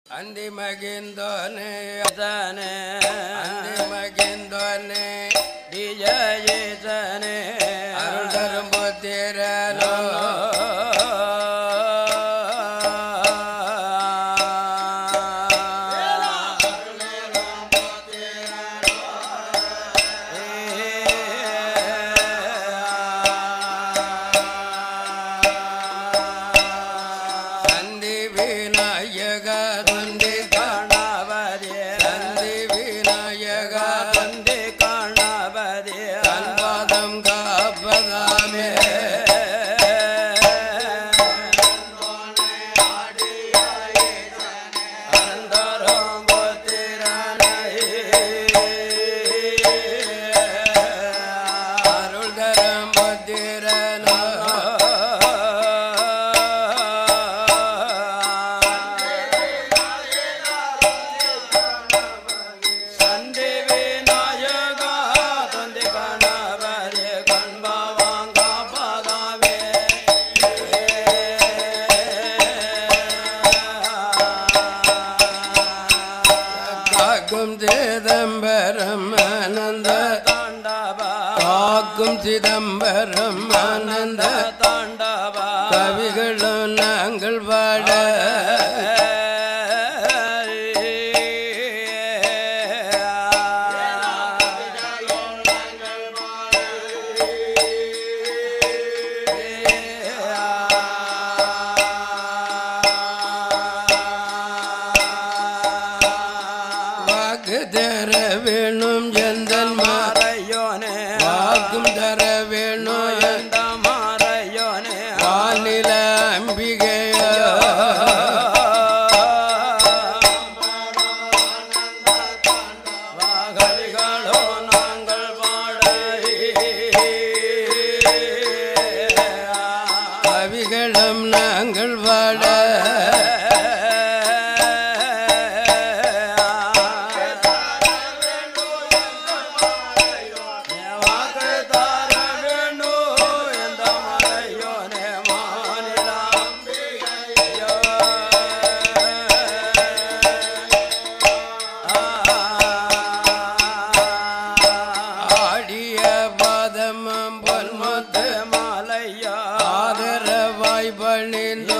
அந்தி மகிந்தோனே சனே அந்தி மகிந்தோனே டிஜயசனே அருள் தரும் புத்திரனோ சந்தி விநாயக துந்தி கணபதி சந்தி விநாயக தந்தி கணபதி கண்பாதம் காப்பதாமே அந்தரம் அருள் தரும் புத்திரனோ சந்தி விநாயகா தந்தி கணபதி கண்பவாங்க பதாவே காக்கும் சிதம்பரம் ஆனந்த தாண்டவா காக்கும் சிதம்பரம் ஆனந்த தாண்டவா கவிகளும் நாங்கள் பாட வாக்கு தர வேணும் எந்தன் மா மாறையோனே வாக்கும் தர வேணும் எந்த மாறையோனே வானில அம்பிகையோ வாகலிகளோ நாங்கள் பாட கவிகளும் நாங்கள் பாட வாக்கு தார வேணும் எந்த மலையோனே மாநிலம் ஆடிய பாதமும் பொன்முத்து மாலையா ஆதரவாய் பணிந்தோ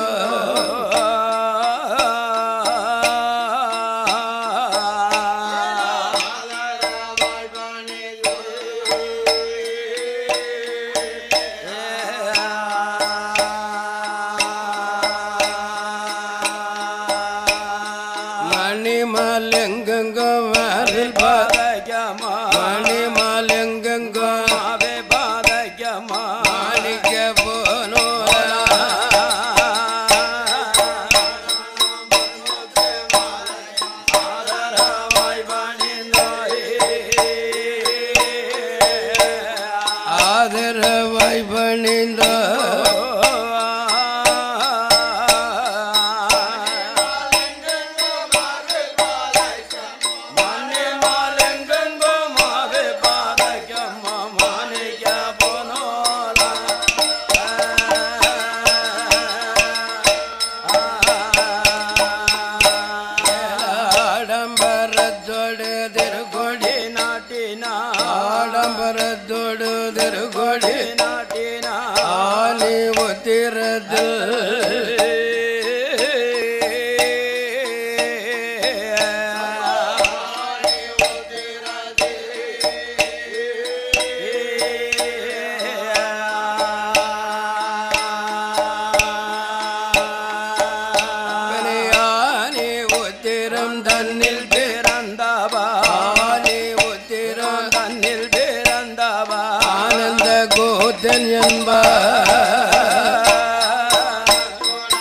மணிமால் எங்கெங்கும் வாரில் பா மணிமால் எங்கெங்கும் மாணிக்க போனோ ஆதரவாய் பணிந்தோ ஆடம்பரத்தோடு திருக்கொடி ஆடம்பரத்தோடு திருக்கொடி ஆலி உத்திரத்தில் ஆலி உத்திரம் தன்னில் ஆலி உத்திரம் தன்னில் பிறந்தவா ஆனந்த கோத்தன் என்பார்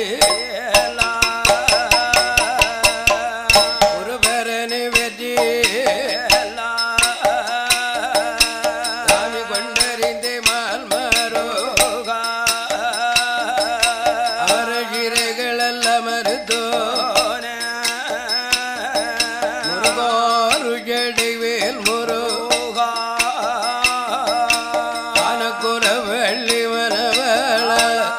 குருபரனை வெற்றி சாமி கொண்டறிந்தே மால்மாரோ அவரகிரைகள் அல்ல மருதோ முருகோரு ஜடைவேல் முரு ஆனக்குற வெள்ளி மனவள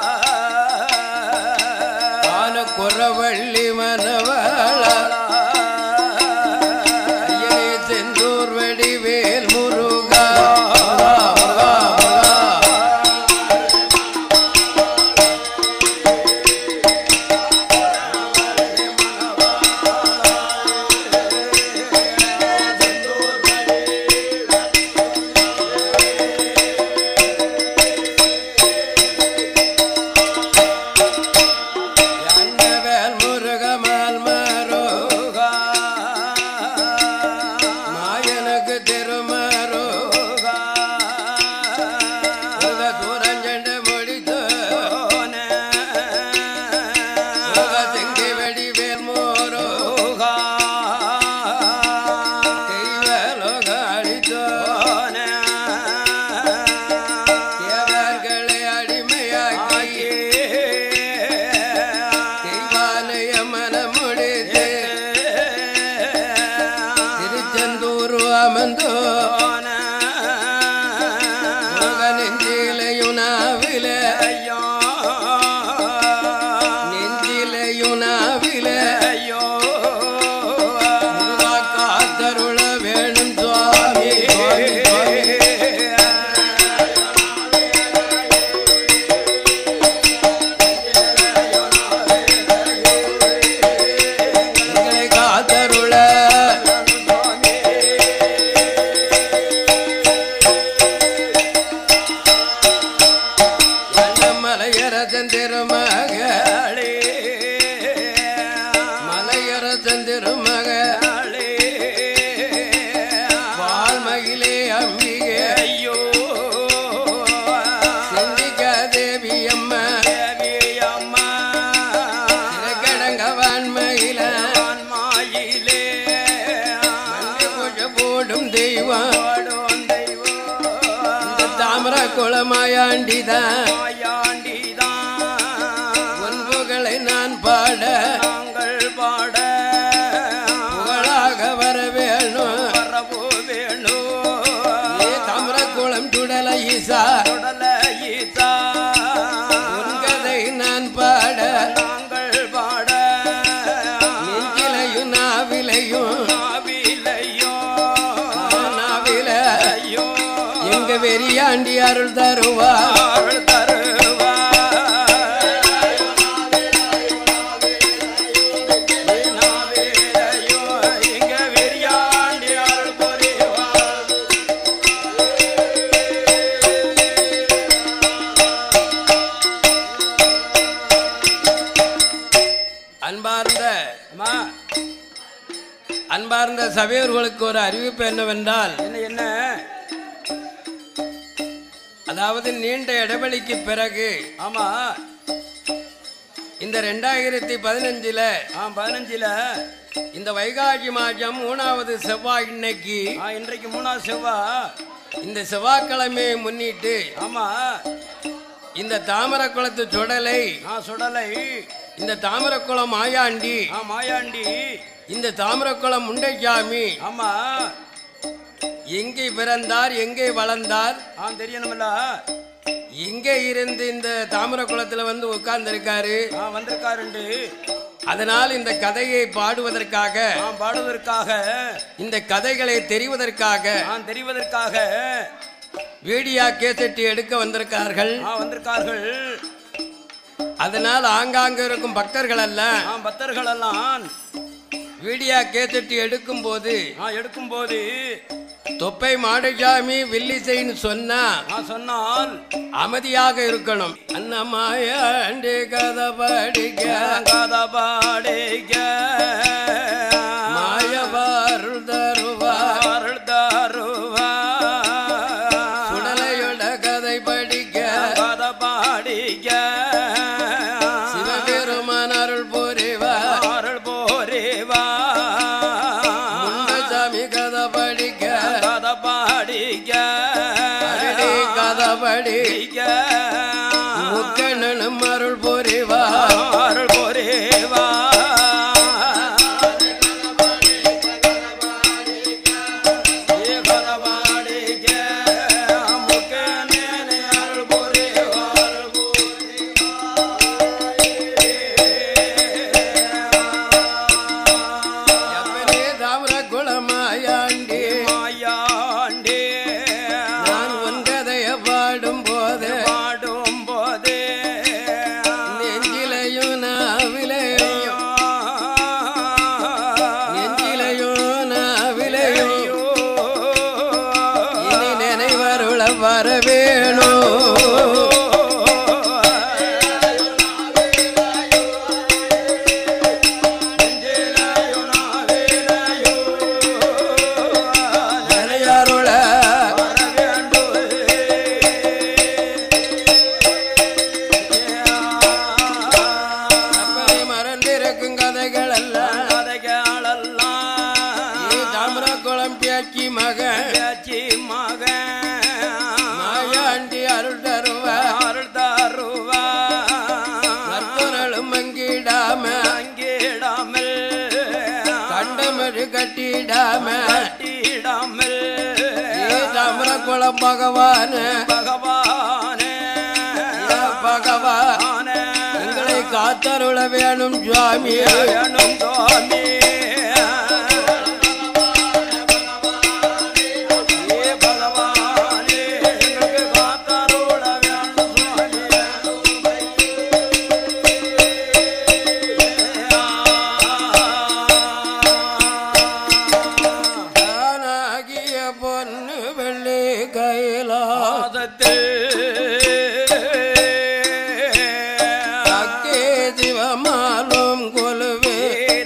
ஆனக்குற வள்ளி மனவள ஐயனே செந்தூர் வடிவேல் முருகா முருகா, முருகா. அண்ணவேல் முருகமால் மாறோ மாயனுக்கு திருமாறோ முருக தூரஞ்செண்டு முடித்தோ முருக செங்கி வடிவேல் மோரோ தெய்வலோகாளித்தோ தேவர்களை அடிமையாக்கி தெய்வாலய மனமுடித்து திருச்செந்தூர் அமர்ந்தோ நெஞ்சிலையும் நாவில நெஞ்சிலையும் நாவில முருகா காத்தருள வேணும் சுவாமி சுவாமி, சுவாமி. எங்களை காத்தருள மலையரசன் திருமக மலையரசன் திருமக வால்மகிலே அம்பிகை சிந்திகா தேவி அம்மா சிறகடங்க வான்மகில மல்லி பூஜ போடும் தெய்வம் இந்த தாமர குளமாயாண்டிதான் ஒன்புகளை நான் பாட பாட புகழாக வர வேணும் வரவோ வேணும் ஏ தாமர குளம் சுடல ஈசா தொடல ஈசா உன் கதை நான் பாட நாங்கள் பாட நெஞ்சிலையும் நாவிலையும் நாவிலையோ நாவில ஐயோ எங்க வெறியாண்டி அருள் தருவா அவள் தருவா நாவிலையோ இங்க வெறியாண்டி அருள் புரிவா அன்பார்ந்த அம்மா அன்பார்ந்த சபையோர்களுக்கு ஒரு அறிவிப்பு என்னவென்றால் என்ன என்ன அதாவது நீண்ட இடைவெளிக்கு பிறகு ஆமா இந்த ரெண்டாயிரத்தி பதினஞ்சுல ஆ பதினஞ்சுல இந்த வைகாசி மாதம் மூணாவது செவ்வாய் இன்னைக்கு ஆ இன்றைக்கு மூணாவது செவ்வா இந்த செவ்வாய்க்கிழமையை முன்னிட்டு ஆமா இந்த தாமரக்குளத்து சுடலை ஆ சுடலை இந்த தாமரக்குளம் மாயாண்டி ஆ மாயாண்டி இந்த தாமரக்குளம் முண்டைசாமி ஆமா எங்கே பிறந்தார் எங்கே வளர்ந்தார் ஆ தெரியணுமில்ல எங்கே இருந்து இந்த தாமரக்குளத்துல வந்து உட்கார்ந்திருக்காரு ஆ வந்திருக்காருண்டு அதனால் இந்த கதையை பாடுவதற்காக ஆ பாடுவதற்காக இந்த கதைகளை தெரிவதற்காக ஆ தெரிவதற்காக வீடியோ கேசட்டி எடுக்க வந்திருக்கார்கள் ஆ வந்திருக்கார்கள் அதனால் ஆங்காங்க இருக்கும் பக்தர்கள் எல்லாம் ஆ பக்தர்கள் எல்லாம் வீடியோ கேசட்டி எடுக்கும் போது ஆ எடுக்கும்போது தொப்பை மாடசாமி வில்லிசைன்னு சொன்னா ஆ சொன்னால் அமைதியாக இருக்கணும் அன்னமாயாண்டி கதை படிக்க கதை பாடிக்க மாயவாருள் தருவா அருள் தருவா சுடலையோட கதை படிக்க கதை பாடிக்க பெருமான் அருள் புரிவார் அருள் போரிவா முண்டசாமி கதை படிக்க கதை பாடிக்க அருளி கதை படிக்க முக்கண்ணனும் அருள் புரிவார் அருள் போரிவா கதை பாடிக்க முக்கனே அருள் போரிவா அருள் எப்பனே தாமர குளமாயாண்டி மாயாண்டே நான் உன் கதைய பாடும் போது பாடும் போதே நெஞ்சிலையும் நாவிலையும் நெஞ்சிலையும் நாவிலையும் இனி நினைவருள வர வேணும் நினைவருள அப்பனை மறந்திருக்கும் கதைகள் எல்லாம் நீ தாமர குளம் பேச்சி மகன் மாயாண்டி அருள் தருவ நற்பொருளும் மங்கிடாம கண்டமரு கட்டிடாம நீ தாமர குளம் பகவான் பகவானே பகவான் எங்களை காத்தருள வேணும் சுவாமி வேணும் சுவாமி ஏ பகவானே எங்களுக்கு காத்தருள வேணும் சுவாமி தானாகிய பொன்னு வெள்ளி கைலா அக்கே சிவமாலும் கொலுவே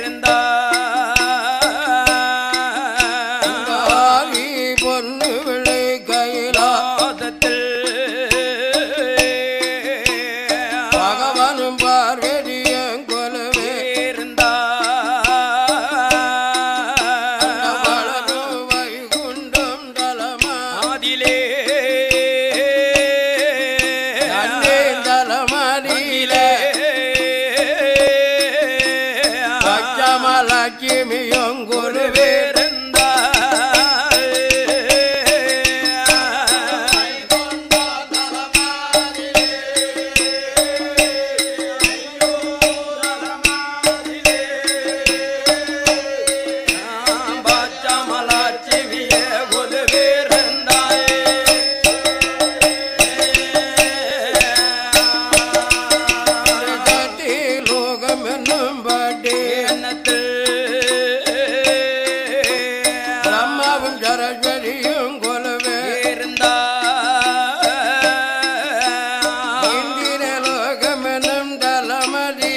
ஆகி பொன்னு வெள்ளி கைலா பகவானும் பார்வதியும் கொலுவே வளரும் வைகுண்டம் தலமா தண்ணே தலமடியிலே பச்சமலட்சுமியும் குருவே கட்டி லோகம் என்னும் பாட்டி பிரம்மாவும் சரஸ்வதியும் கொலுவே இந்திர லோகம் என்னும் தலமதி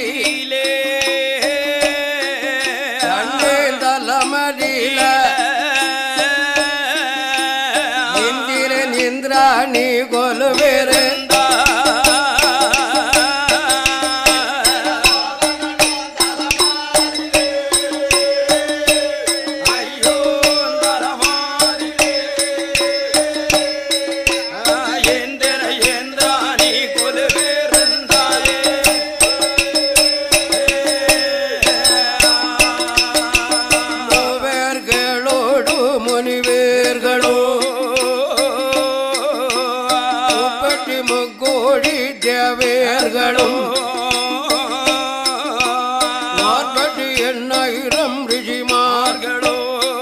தண்ணே தலமதியில இந்திரன் இந்திராணி கொலுவேறு ஐயோ எந்திர எந்திராணி கொலுவேருந்தாயே மூவேர்களோடு முனிவேர்களோ முப்பத்தி முக்கோடி தேவேர்களும் நாற்பத்தி எண்ணாயிரம் ரிஷிமார்களோ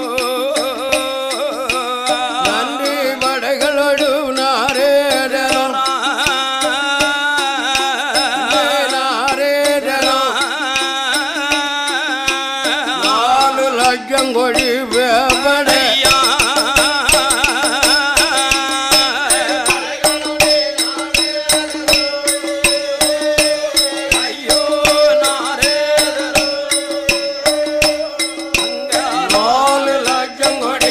நன்றி படைகளோடு நாரேடரும் நாரேடரும் நாலு லட்சம் கொடி வேப்படை நாலு லட்சம் கொடி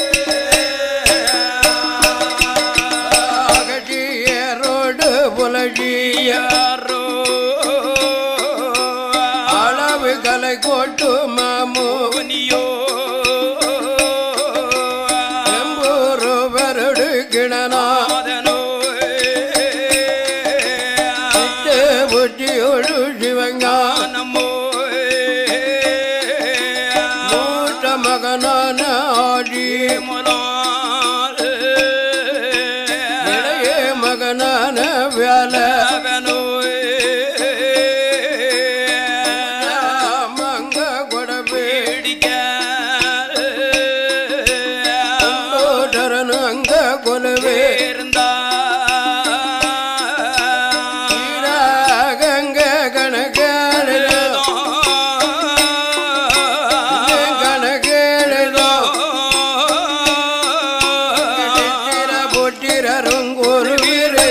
அகட்டியரோடு புலஜ ஆழியாரோ அளவு கலை கோட்டு மாமு முனியோ எம்பூரு வருடு கிணனா அதனோ சிட்டு புட்டியோடு சிவங்கா நமோ மூட்ட மகனான ஆடி முலால் இளைய மகனான வேலை அவனோ மங்க கொடவே பிடிக்க தரனு அங்க கொலவே இருந்தா கங்க கணக்கேடு கணக்கேடு போட்டிரருங்கோரு வீரு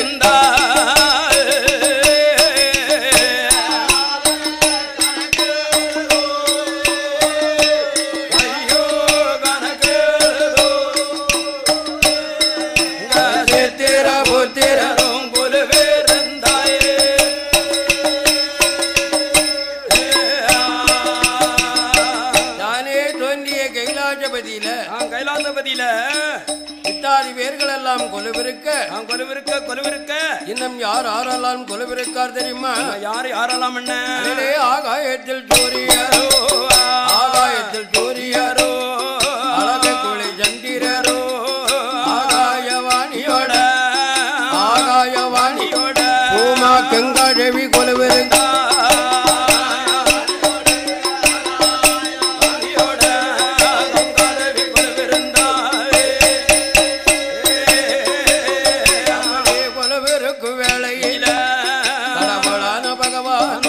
சித்திர புத்திர தானே தோன்றிய கைலாசபதியில கைலாசபதியில இத்தாதி பேர்கள் எல்லாம் கொலுவிருக்க கொலுவிருக்க கொலுவிருக்க இன்னும் யார் யாரெல்லாம் கொலுவிருக்கார் தெரியுமா யாரு யாரெல்லாம் என்ன அதிலே ஆகாயத்தில் சூரியரோ ஆகாயத்தில் சூரியரோ அழகு குளி சந்திரரோ ஆகாயவாணியோட ஆகாயவாணியோட பூமா கங்காதேவி கொலுவிருக்க கொலுவிருக்கு வேளையில் கடவுளான பகவான்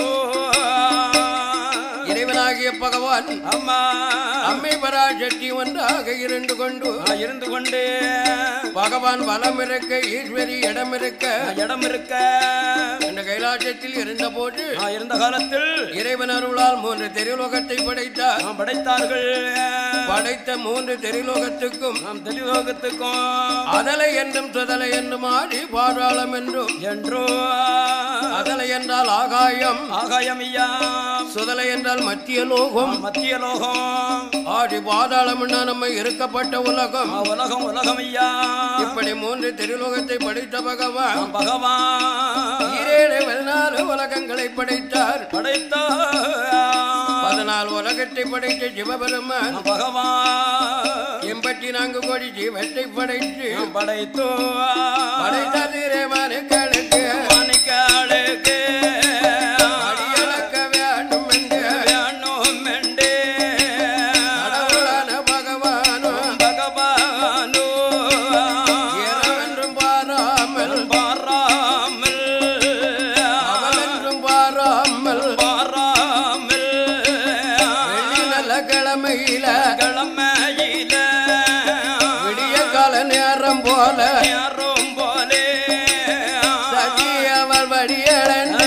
இறைவனாகிய பகவான் அம்மா அம்மை பராசக்தி ஒன்றாக இருந்து கொண்டு இருந்து கொண்டே பகவான் வலம் இருக்க ஈஸ்வரி இடம் இருக்க இடம் இருக்க இந்த கைலாசத்தில் இருந்தபோது நான் இருந்த காலத்தில் இறைவன் அருளால் மூன்று தெரிலோகத்தை படைத்தார் நாம் படைத்தார்கள் படைத்த மூன்று தெரிலோகத்துக்கும் நாம் தெளிலோகத்துக்கும் அதலை என்றும் சுதலை என்றும் ஆடி பாதாளம் என்றும் என்றோ அதலை என்றால் ஆகாயம் ஆகாயம் ஐயா சுதலை என்றால் மத்திய லோகம் மத்திய லோகம் ஆடி பாதாளம் நம்ம இருக்கப்பட்ட உலகம் ஆ, உலகம் உலகம் ஐயா இப்படி மூன்று தெரிலோகத்தை படைத்த பகவான் நாம் பகவான் ஈரேழு பதினாலு உலகங்களை படைத்தார் படைத்த பதினாலு உலகத்தை படைத்த சிவபெருமான் நாம் பகவான் எண்பத்தி நான்கு கோடி ஜீவத்தை படைத்து நாம் படைத்தோ படைத்த தீரமானுக்களுக்கு மாணிக்காளுக்கு அடியளக்க வேண்டும் என்று வேணும் என்றே கடவுளான பகவானும் பகவானோ இரவென்றும் பாராமல் பாராமல் அவளென்றும் பாராமல் பாராமல் வெள்ளி நல்ல கிழமையில கிழமையில விடிய கால நேரம் போல யாரும் போலே சதி அவள் வடியழந்து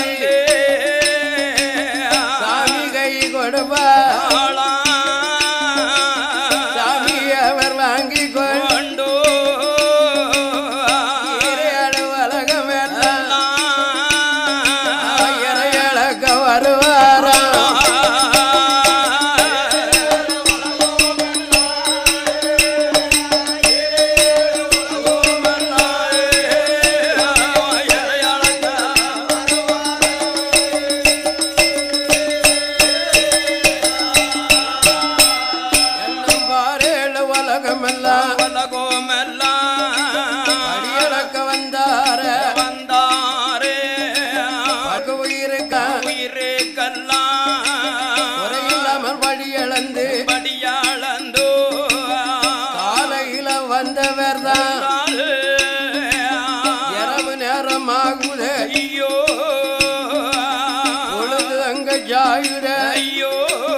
சாமி கை கொடுப்பார் சாமி அவர் வாங்கி கொண்டு ஈரேழு உலகம் எல்லாம் இறையழக்க வருவாராம் என்னும் பாரேழு உலகம் எல்லாம் அடியளக்க வந்தார பகு உயிருக்கா குறையில்லாமல் வழியளந்து காலையில வந்தவர் தான் இரவு நேரம் ஆகுது ஐயோ பொழுது அங்க ஜாயுட ஐயோ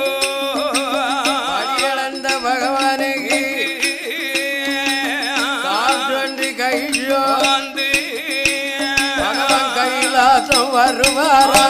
வழியளந்த பகவானுக்கு கால் தோன்றி கையோ வந்து பகவான் கைலாசம் வருவாரா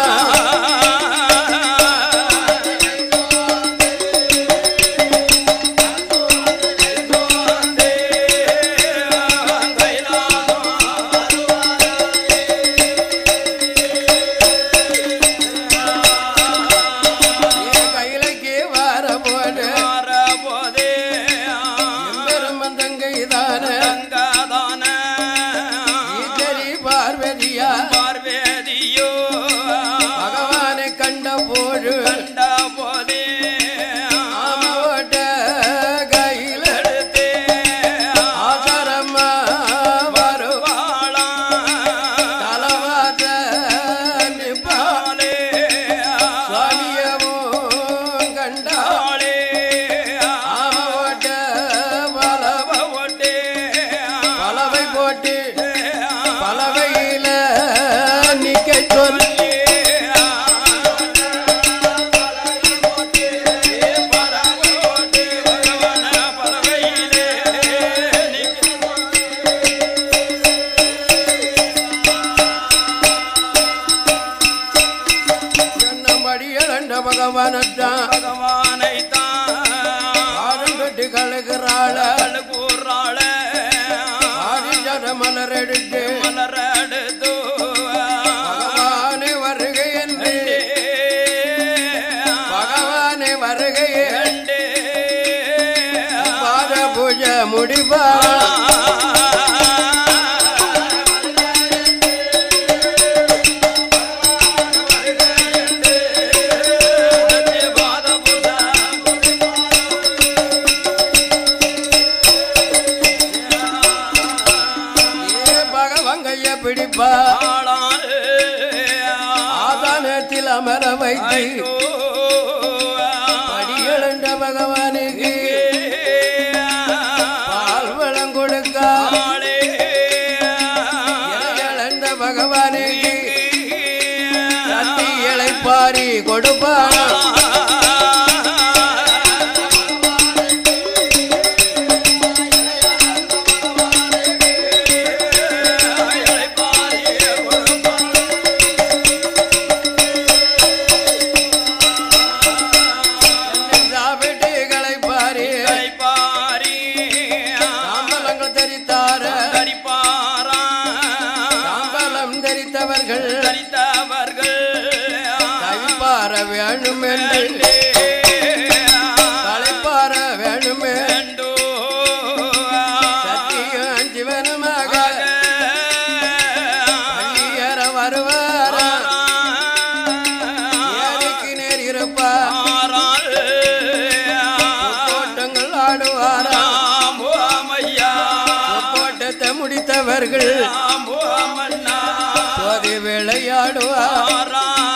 பகவானத்தான் பகவானை பாதம் தொட்டு கலகிறாள தான் கூறாள ஆதிஜன மலர் எடுத்து மலரடுத்து பகவானே வருகை என்று பகவானே வருகையே பாத பூஜை முடிப்பா ஏ பகவங்கைய பிடிப்பா ஆதானத்தில் அமர வைத்து படிகளண்ட பகவானுக்கு பால் வளம் கொடுக்க இலைகளண்ட பகவானுக்கு சக்தி இளைப்பாரி கொடுப்பான் சாப்பிட்டு இளைப்பாரி தாம்பலங்கள் தரித்தார தாம்பலம் தரித்தவர்கள் தவிப்பார வேணும் என்று தலைப்பார வேணுமே சத்தியம் சிவனுமாக பள்ளியற வருவார ஏரிக்கு நேர் இருப்பா கோட்டங்கள் ஆடுவாரா கோட்டத்தை முடித்தவர்கள் சோதி விளையாடுவார்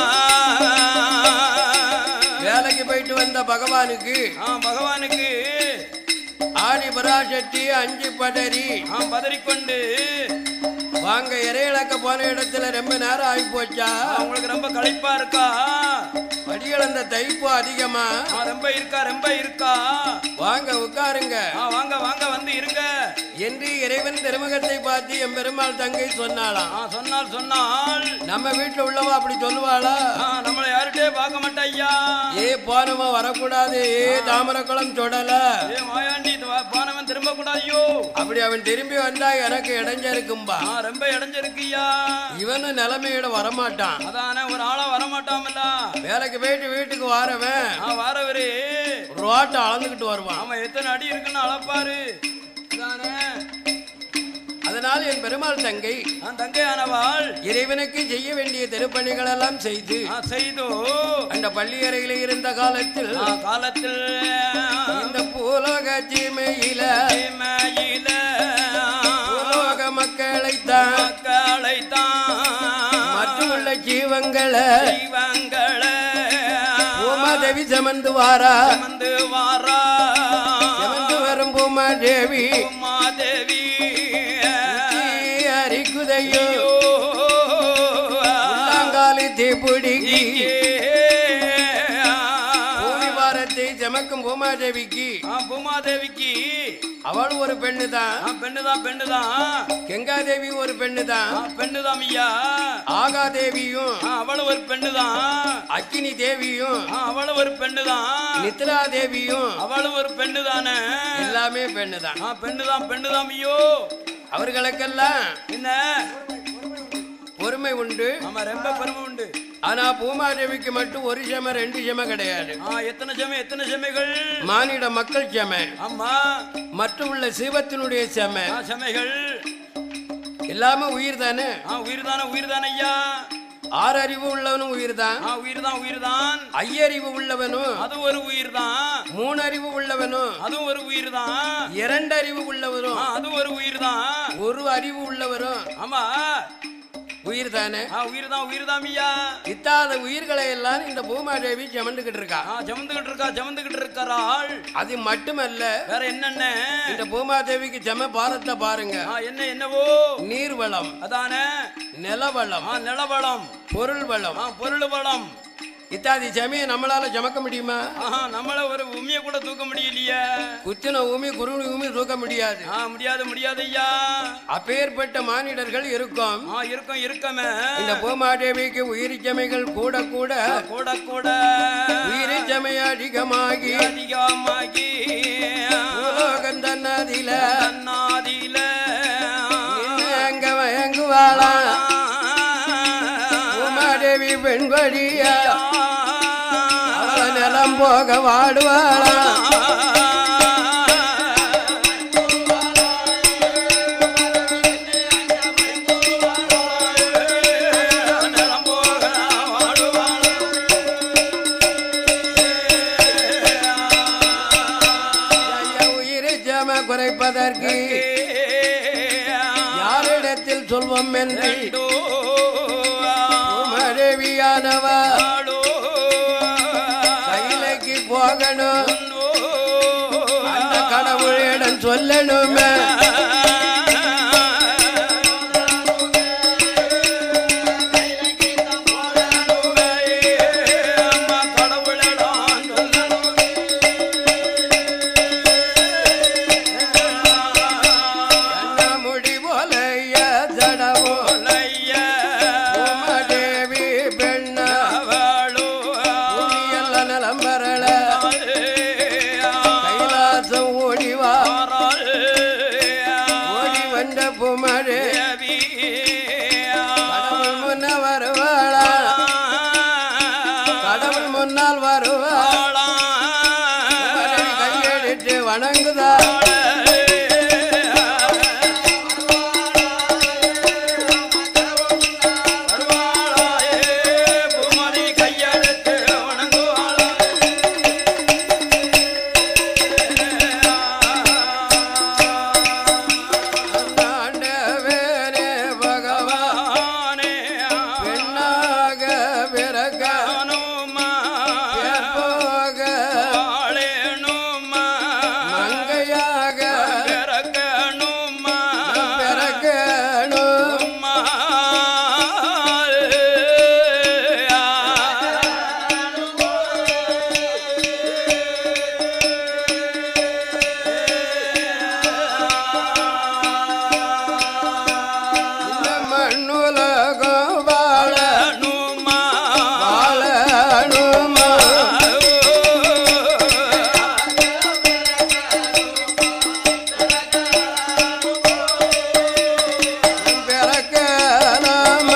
வேலைக்கு போயிட்டு வந்த பகவானுக்கு பகவானுக்கு ஆடி பராசக்தி அஞ்சு படரி ஆம் பதறிக்கொண்டு வாங்க இறையிழக்க போன இடத்துல ரொம்ப நேரம் ஆகி போச்சா உங்களுக்கு ரொம்ப களைப்பா இருக்கா படிகளந்த தைப்பு அதிகமா ஆ, ரொம்ப இருக்கா ரொம்ப இருக்கா வாங்க உட்காருங்க ஆ, வாங்க வாங்க வந்து இருங்க என்று இறைவன் திருமுகத்தை பார்த்து என் பெருமாள் தங்கை சொன்னாளாம் ஆ, சொன்னால் சொன்னால் நம்ம வீட்டுல உள்ளவா அப்படி சொல்லுவாளா ஆ, நம்மளை யார்கிட்டயே பார்க்க மாட்டா ஐயா ஏ போனவா வரக்கூடாது ஏ தாமரக்குளம் தொடல ஏ மாயாண்டி இது வா- போனவன் திரும்ப கூடாதியோ அப்படி அவன் திரும்பி வந்தா எனக்கு இடைஞ்சருக்கும்பா ஆ, ரொம்ப இடைஞ்சிருக்குய்யா இவனும் நிலைமையிட வரமாட்டான் அதானே ஒரு ஆளா வரமாட்டாமல்ல வேலைக்கு போயிட்டு வீட்டுக்கு வாரவன் ஆ வாரவரு ரோட்டை அளந்துக்கிட்டு வருவான் ஆமா எத்தனை அடி இருக்குன்னு அளப்பாரு அதானே அதனால என் பெருமாள் தங்கை நான் தங்கையானவாள் இறைவனுக்கு செய்ய வேண்டிய திருப்பணிகள் எல்லாம் செய்து ஆ, செய்தோ அந்த பள்ளி அறையில இருந்த காலத்தில் ஆ, காலத்தில் இந்த பூலோக சீமையில மயில பூலோக மக்களைத்தான் மக்களைத்தான் மற்றுள்ள ஜீவங்களை தெய்வங்களை பூமாதேவி சமந்து வாரா வந்து வாரா சமந்து வரும் பூமாதேவி உமாதேவி அரிக்குதையோ உள்ளாங்காலி தீப்பிடிக்கி பூமி பாரத்தை சமக்கும் பூமாதேவிக்கு பூமாதேவிக்கு அவள் ஒரு பெண்ணு தான் ஆ, பெண்ணுதான் பெண்ணுதான் கங்காதேவி ஒரு பெண்ணு தான் ஆ, பெண்ணுதான் ஐயா ஆகாதேவியும் ஆ, அவளும் ஒரு பெண்ணுதான் அக்கினி தேவியும் ஆ, அவளும் ஒரு பெண்ணுதான் நித்ரா தேவியும் அவளும் ஒரு பெண்ணுதானே எல்லாமே பெண்ணுதான் ஆ, பெண்ணுதான் பெண்ணுதான் ஐயோ அவர்களுக்கெல்லாம் என்ன பொறுமை உண்டு ஆமா ரொம்ப பெருமை உண்டு ஆனா பூமாதேவிக்கு மட்டும் ஒரு செம ரெண்டு செம கிடையாது ஆ எத்தனை செமை எத்தனை செமைகள் மானிட மக்கள் செம ஆமா மற்றும் உள்ள சிவத்தினுடைய செம ஆ செமைகள் எல்லாமே உயிர் தானே ஆ உயிர் தானே உயிர் தானே ஐயா ஆறு அறிவு உள்ளவனும் உயிர் தான் ஆ உயிர் தான் உயிர் தான் ஐயறிவு உள்ளவனும் அது ஒரு உயிர் தான் மூணு அறிவு உள்ளவனும் அதுவும் ஒரு உயிர் தான் இரண்டு அறிவு உள்ளவரும் ஆ அது ஒரு உயிர் தான் ஒரு அறிவு உள்ளவரும் ஆமா உயிர் தானே ஆ உயிர் தான் உயிர் தான் ஐயா இத்தாத உயிர்களை எல்லாம் இந்த பூமாதேவி சுமந்துகிட்டு இருக்கா ஆ ஜமந்துகிட்டு இருக்கா ஜமந்துகிட்டு இருக்கிறாள் அது மட்டுமல்ல வேற என்னென்ன இந்த பூமாதேவிக்கு செம பாரத்தை பாருங்க ஆ என்ன என்னவோ நீர்வளம் அதானே நிலவளம் ஆ நிலவளம் பொருள் வளம் ஆ பொருள் வளம் இத்தாதி சமயம் நம்மளால சுமக்க முடியுமா ஆஹா நம்மள ஒரு உமிய கூட தூக்க முடியலையே குத்தின ஊமி குருணி ஊமி தூக்க முடியாது ஆ முடியாது முடியாது ஐயா அப்பேற்பட்ட மானிடர்கள் இருக்கும் ஆ இருக்கும் இருக்கமே இந்த பூமாதேவிக்கு உயிரிச்சமைகள் கூட கூட கூட கூட உயிரிச்சமை அதிகமாகி அதிகமாகி பூலோகம் தன்னதில தன்னாதில அங்க மயங்குவாளாம் பூமாதேவி பெண்கொடியா அவ நிலம் போக வாடுவாளாம் நிலம் போக வாடுவாள். ஐயா, உயிரிச்சம குறைப்பதற்கு யாரிடத்தில் சொல்வோம் என்று பூமாதேவியானவா கையிலைக்கு போகணும் அந்த கடவுளிடம் சொல்லணுமே என்ன முடி போலைய ஜடவோ பூமாதேவி பெண்ணா பூமியெல்லாம் நலம் வரல கைலாசம் ஓடிவா ஓடி வந்த பூமாதே கடவுள் முன்ன வருவாளா கடவுள் முன்னால் வருவா பூமாதேவி கையெடுத்து வணங்குதா கையெடுத்து வணங்குவாளா ஆண்டவனே பகவான் பெண்ணாக பிறக்க போக மங்கையாக பிறக்கணும் இந்த மண்ணுலகம் வாழ வாழணுமா பிறக்கலாமா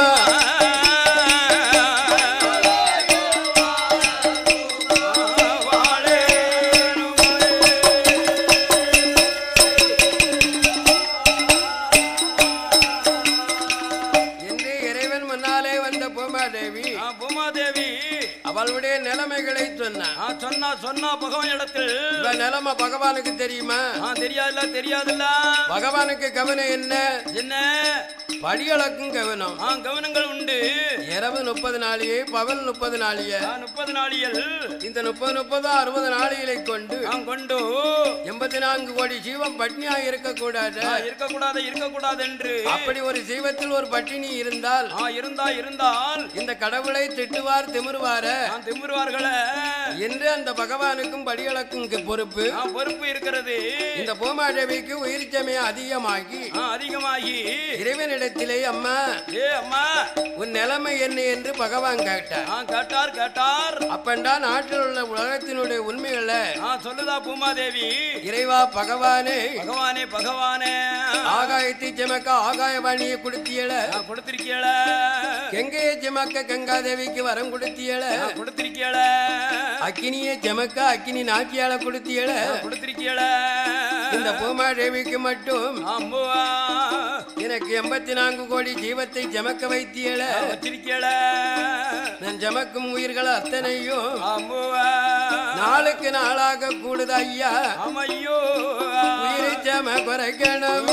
என்று இறைவன் முன்னாலே வந்த பூமாதேவி பூமாதேவி அவளுடைய நிலைமைகளை சொன்னான் ஆ, சொன்னா சொன்னா பகவான் இடத்தில் இவ நிலைமை பகவானுக்கு தெரியுமா ஆ, தெரியாதுல்ல தெரியாதுல்ல பகவானுக்கு கவனம் என்ன என்ன படியளக்கும் கவனம் ஆ கவனங்கள் உண்டு இரவு முப்பது நாளியே பகல் முப்பது நாளிய ஆ, முப்பது நாளியல் இந்த முப்பது முப்பது அறுபது நாளிகளை கொண்டு நாம் கொண்டு எண்பத்தி நான்கு கோடி ஜீவம் பட்னியா இருக்கக்கூடாது ஆ, இருக்கக்கூடாது இருக்கக்கூடாது என்று அப்படி ஒரு ஜீவத்தில் ஒரு பட்டினி இருந்தால் ஆ, இருந்தா இருந்தால் இந்த கடவுளை திட்டுவார் திமிருவார நான் திமிருவார்களே என்று அந்த பகவானுக்கும் படியளக்கும் கு- பொறுப்பு ஆ, பொறுப்பு இருக்கிறது இந்த பூமாதேவிக்கு உயிர்ச்சமயம் அதிகமாகி ஆ, அதிகமாகி இறைவனிடத்திலே அம்மா ஏ அம்மா உன் நிலைமை என்ன என்று பகவான் கேட்டார் ஆ கேட்டார் கேட்டார் அப்பண்டா நாட்டில் உள்ள உலகத்தினுடைய உண்மைகளை ஆ சொல்லுதா பூமாதேவி இறைவா பகவானே பகவானே பகவானே ஆகாயத்தை செமக்க ஆகாயவாணியை கொடுத்தியல ஆ, கொடுத்திருக்கீள கங்கையை செமக்க கங்காதேவிக்கு வரம் கொடுத்தியல ஆ, கொடுத்திருக்கீள அக்கினியை செமக்க அக்கினி நாச்சியால கொடுத்தியல கொடுத்திருக்கீள இந்த பூமாதேவிக்கு மட்டும் அம்முவா எனக்கு எண்பத்தி நான்கு கோடி ஜீவத்தை ஜமக்க வைத்தியல வச்சிருக்கீள நான் ஜமக்கும் உயிர்கள் அத்தனையும் அம்முவா நாளுக்கு நாளாக கூடுது ஐயா அம்மையோ உயிரை ஜம குறைக்கணும்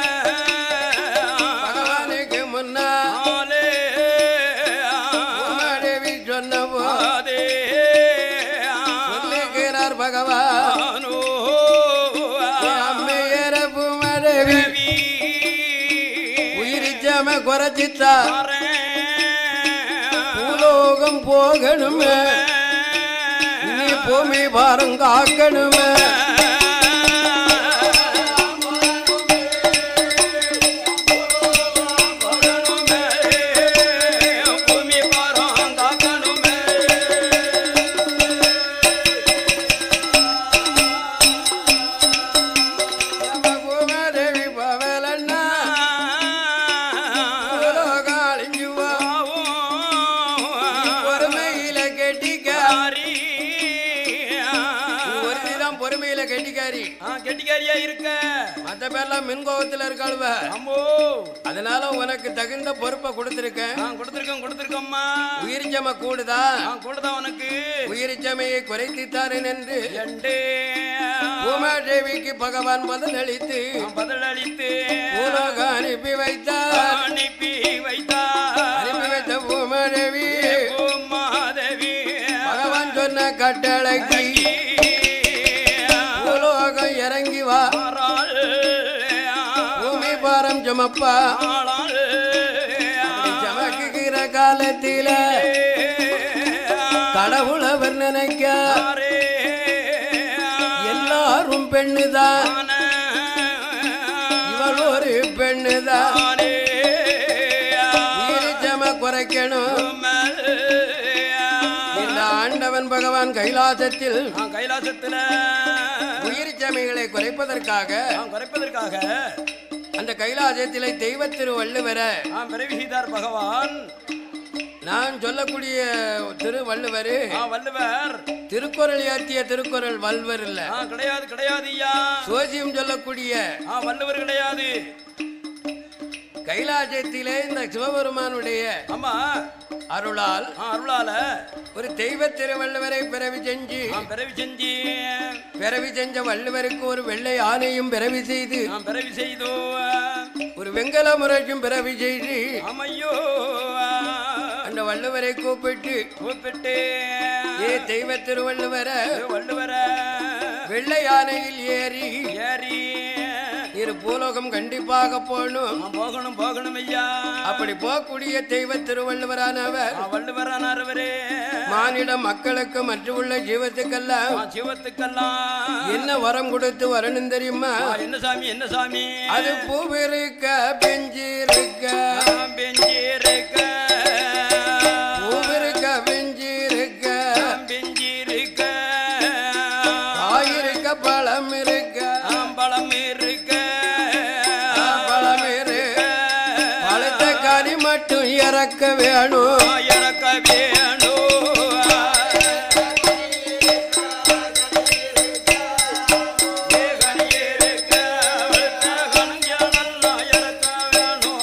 பகவானுக்கு முன்னா ஆலே பூமாதேவி சொன்னவோ ஆதே சொல்லுகிறார் பகவான் ஆனோ அம்மையர பூமாதேவி தேவி உயிரை ஜம குறைச்சித்தா அரே பூலோக பூலோகம் போகணுமே நீ பூமி பாரம் காக்கணுமே பூமி பாரம் காக்கணுமே பூமாதேவி பவலன்னா பூலோகம் அழிஞ்சுவா பொறுமையில கெட்டிக்க ஒருத்திதான் பொறுமையில கெட்டிக்காரி கெட்டிக்காரியா இருக்க மத்த பேர்லாம் மின்கோபத்துல இருக்காளுவ அம்மோ அதனால உனக்கு தகுந்த பொறுப்பை கொடுத்திருக்கேன் நான் கொடுத்திருக்கேன் கொடுத்திருக்கோம்மா உயிரிச்சம கூடுதா நான் கூடதான் உனக்கு உயிரிச்சமையை குறைத்தித்தாரேன் என்று எண்டே பூமாதேவிக்கு பகவான் பதிலளித்து நான் பதில் அளித்து பூலோகம் அனுப்பி வைத்தார் அனுப்பி வைத்தார் அனுப்பி வைத்த பூமாதேவி பூமாதேவி பகவான் சொன்ன கட்டளைக்கு பூலோகம் இறங்கி வா ஆறாள் பூமி பாரம் சுமப்பா ஆளாள் சமக்குகிற காலத்தில கடவுள் அவர் நினைக்க எல்லாரும் பெண்ணுதான் இவள் ஒரு பெண்ணுதான் உயிரிச்சம குறைக்கணும் இந்த ஆண்டவன் பகவான் கைலாசத்தில் கைலாசத்துல உயிரிச்சமைகளை குறைப்பதற்காக நான் குறைப்பதற்காக அந்த கைலாசத்திலே தெய்வ திருவள்ளுவர நான் பிறவி செய்தார் பகவான் நான் சொல்லக்கூடிய திருவள்ளுவர் நான் வள்ளுவர் திருக்குறள் ஏத்திய திருக்குறள் வல்வர் இல்ல நான் கிடையாது கிடையாது ஐயா சோசியம் சொல்லக்கூடிய நான் வள்ளுவர் கிடையாது கைலாசத்திலே இந்த சிவபெருமானுடைய ஆமா அருளால் நான் அருளால ஒரு தெய்வ திருவள்ளுவரை பிறவி செஞ்சு நான் பிறவி செஞ்சு பிறவி செஞ்ச வள்ளுவருக்கு ஒரு வெள்ளை ஆணையும் பிறவி செய்து நான் பிறவி செய்தோ ஒரு வெங்கல முறைக்கும் பிறவி செய்து அம்மையோ அந்த வள்ளுவரை கூப்பிட்டு கூப்பிட்டு ஏ தெய்வ திருவள்ளுவர வள்ளுவர வெள்ளை யானையில் ஏறி ஏறி இரு பூலோகம் கண்டிப்பாக போகணும் நான் போகணும் போகணும் ஐயா அப்படி போகக்கூடிய தெய்வ திருவள்ளுவரானவர் நான் வள்ளுவரானவரே மானிட மக்களுக்கு மற்றுள்ள ஜீவத்துக்கெல்லாம் நான் சிவத்துக்கெல்லாம் என்ன வரம் கொடுத்து வரணும் தெரியுமா ஆ, என்ன சாமி என்ன சாமி அது பூவிருக்க பெஞ்சிருக்க நான் பெஞ்சிருக்க பூவிருக்க பெஞ்சிருக்க நான் பெஞ்சிருக்க காயிருக்க பழம் இருக்க ஆம்பளம் இருக்க பழம் இருக்க பழத்த கனி மட்டும் இறக்க வேணும் இறக்க வேணும் ஏகனி இருக்க, வெளுத்த கணுஞ்சலெல்லாம் இறக்க வேணும்.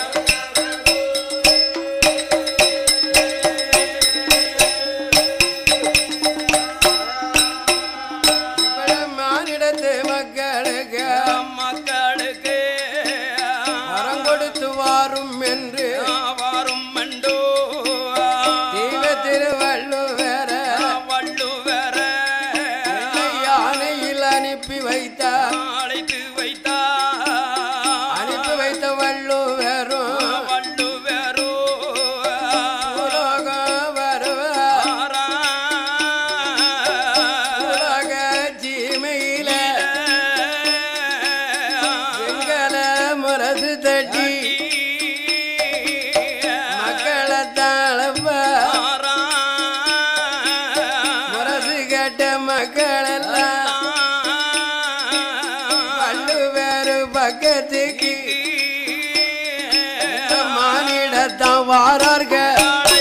இப்படி மானிடத்து மக்களுக்கு மக்களுக்கு வரம் கொடுத்து வாரும் என்று வரும் மண்டோ தெய்வ திருவள்ளுவர வள்ளுவர யானையில் அனுப்பி வைத்தார் அழைத்து வைத்தார் அனுப்பி வைத்த வள்ளுவரும் வள்ளுவரோ உலகம் வருவார் உலக சீமையில எங்கள முரசு தட்டி மக்களை தாழப்பா முரசு கேட்ட மக்கள் எல்லாம் வள்ளுவர் பக்கத்துக்கு இந்த மானிடத்தான் வாரார்கள்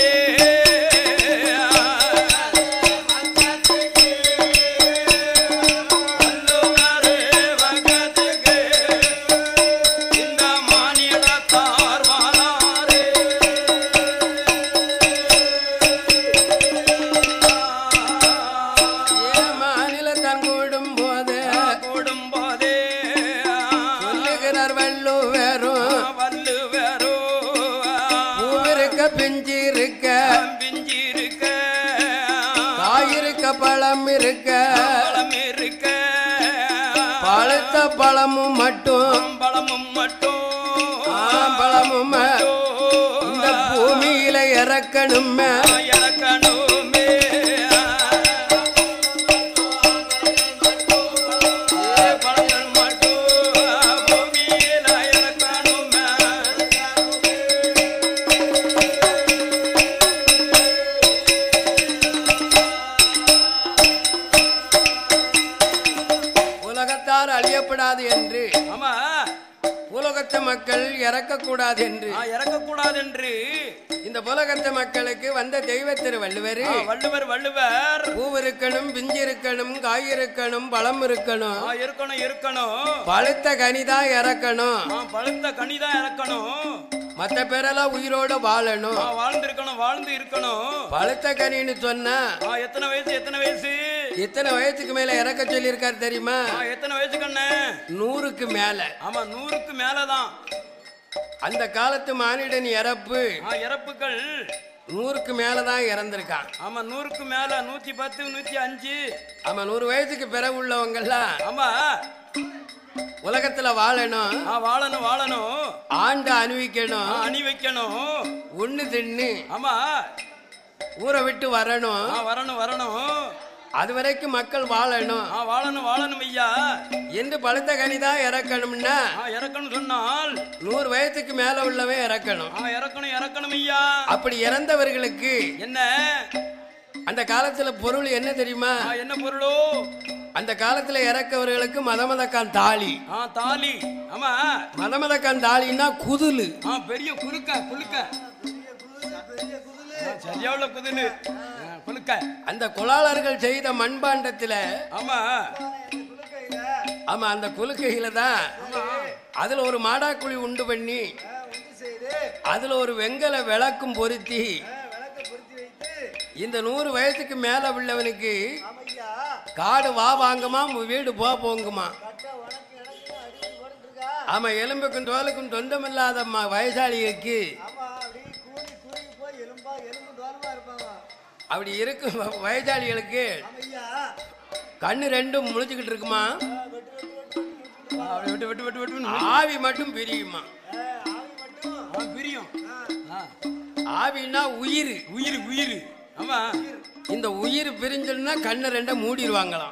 ஏன் மாநிலத்தான் கூடும் போது சொல்லுகிறார் வள்ளுவரும் பூவிருக்க பிஞ்சு இருக்க காயிருக்க பழம் இருக்க பழுத்த பழமும் மட்டும் பழமும் மட்டும் ஆ, பழமும் ம- இந்த பூமியில இறக்கணுமே எனக்கு கூடாது என்று ஆமா உலகத்து மக்கள் இறக்கக்கூடாது என்று ஆ, இறக்கக்கூடாது என்று இந்த புலகத்து மக்களுக்கு வந்த தெய்வ திருவள்ளுவர் ஆ, வள்ளுவர் வள்ளுவர் பூ இருக்கணும் பிஞ்சு இருக்கணும் காய் இருக்கணும் பழம் இருக்கணும் ஆ, இருக்கணும் இருக்கணும் பழுத்த கனிதான் இறக்கணும் ஆ, பழுத்த கனிதான் இறக்கணும் மத்த பேரெல்லாம் உயிரோட வாழணும் ஆ, வாழ்ந்திருக்கணும் வாழ்ந்து இருக்கணும் பழுத்த கனின்னு சொன்னா ஆ, எத்தனை வயசு எத்தனை வயசு எத்தனை வயசுக்கு மேல இறக்க சொல்லியிருக்காரு தெரியுமா ஆ, எத்தனை வயசு கண்ணு நூறுக்கு மேல ஆமா நூறுக்கு மேலதான் அந்த காலத்து மானிடன் இறப்பு ஆ, இறப்புகள் நூறுக்கு மேலதான் இறந்திருக்கான் ஆமா நூறுக்கு மேல நூத்தி பத்து நூத்தி அஞ்சு ஆமா நூறு வயசுக்கு பிறகு உள்ளவங்கெல்லாம் ஆமா உலகத்துல வாழணும் ஆ, வாழணும் வாழணும் ஆண்டு ஆ, அணிவிக்கணும் அணி வைக்கணும் ஒண்ணு தின்னு ஆமா ஊரை விட்டு வரணும் ஆ, வரணும் வரணும் அது வரைக்கும் மக்கள் வாழணும் ஆ, வாழணும் வாழணும் ஐயா என்று பழுத்த கனிதான் இறக்கணும்னா ஆ, இறக்கணும் சொன்னால் நூறு வயசுக்கு மேல உள்ளவன் இறக்கணும் ஆ, இறக்கணும் இறக்கணும் ஐயா அப்படி இறந்தவர்களுக்கு என்ன அந்த காலத்துல பொருள் என்ன தெரியுமா ஆ, என்ன பொருளோ அந்த காலத்துல இறக்கவர்களுக்கு மதமதக்கான் தாலி ஆ தாலி ஆமா மதமதக்கான் தாலின்னா குதுலு ஆ பெரிய குலுக்க குலுக்க ஆ, சரியா உள்ள குதுலு ஆ, குலுக்க அந்த குலாளர்கள் செய்த மண்பாண்டத்துல ஆமா ஆமா அந்த குலுக்கையில தான் அதுல ஒரு மாடாக்குழி உண்டு பண்ணி அதுல ஒரு வெங்கல விளக்கும் பொருத்தி இந்த நூறு வயசுக்கு மேல உள்ளவனுக்கு காடு வா வாங்குமா வீடு போ போங்குமா ஆமா எலும்புக்கும் தோலுக்கும் சொந்தமில்லாத ம- வயசாளிகளுக்கு அப்படி இருக்கும் வ- வயசாளிகளுக்கு கண்ணு ரெண்டும் முழிச்சுக்கிட்டு இருக்குமா ஆ, அப்படி விட்டு விட்டு விட்டு விட்டு ஆவி மட்டும் பிரியுமா ஆ, பிரியும் ஆ, ஆவின்னா உயிர் உயிர் உயிர் ஆமா இந்த உயிர் பிரிஞ்சுன்னா கண்ணை ரெண்ட மூடிடுவாங்களாம்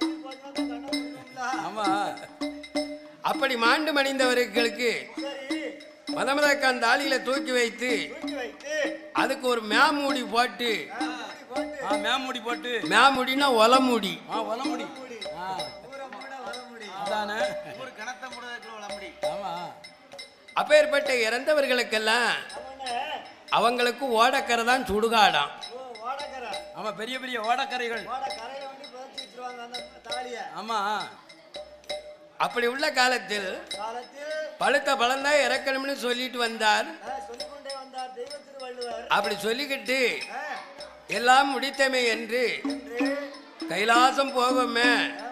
ஆமா அப்படி மாண்டு மணிந்தவர்களுக்கு மதமதக்கான் தாலியில தூக்கி வைத்து அதுக்கு ஒரு மேமூடி போட்டு ஆ மேமுடி போட்டு மேமுடினா ஒலமுடி ஆ ஒலமுடி ஆ அதானே ஆமா அப்பேற்பட்ட இறந்தவர்களுக்கெல்லாம் அவங்களுக்கு ஓடக்கரை தான் சுடுகாடாம் ஆமா பெரிய பெரிய ஓடக்கரைகள் ஆமா அப்படி உள்ள காலத்தில் பழுத்த பழம்தான் இறக்கணும்னு சொல்லிட்டு வந்தார் அப்படி சொல்லிக்கிட்டு எல்லாம் முடித்தமே என்று கைலாசம் போவோமே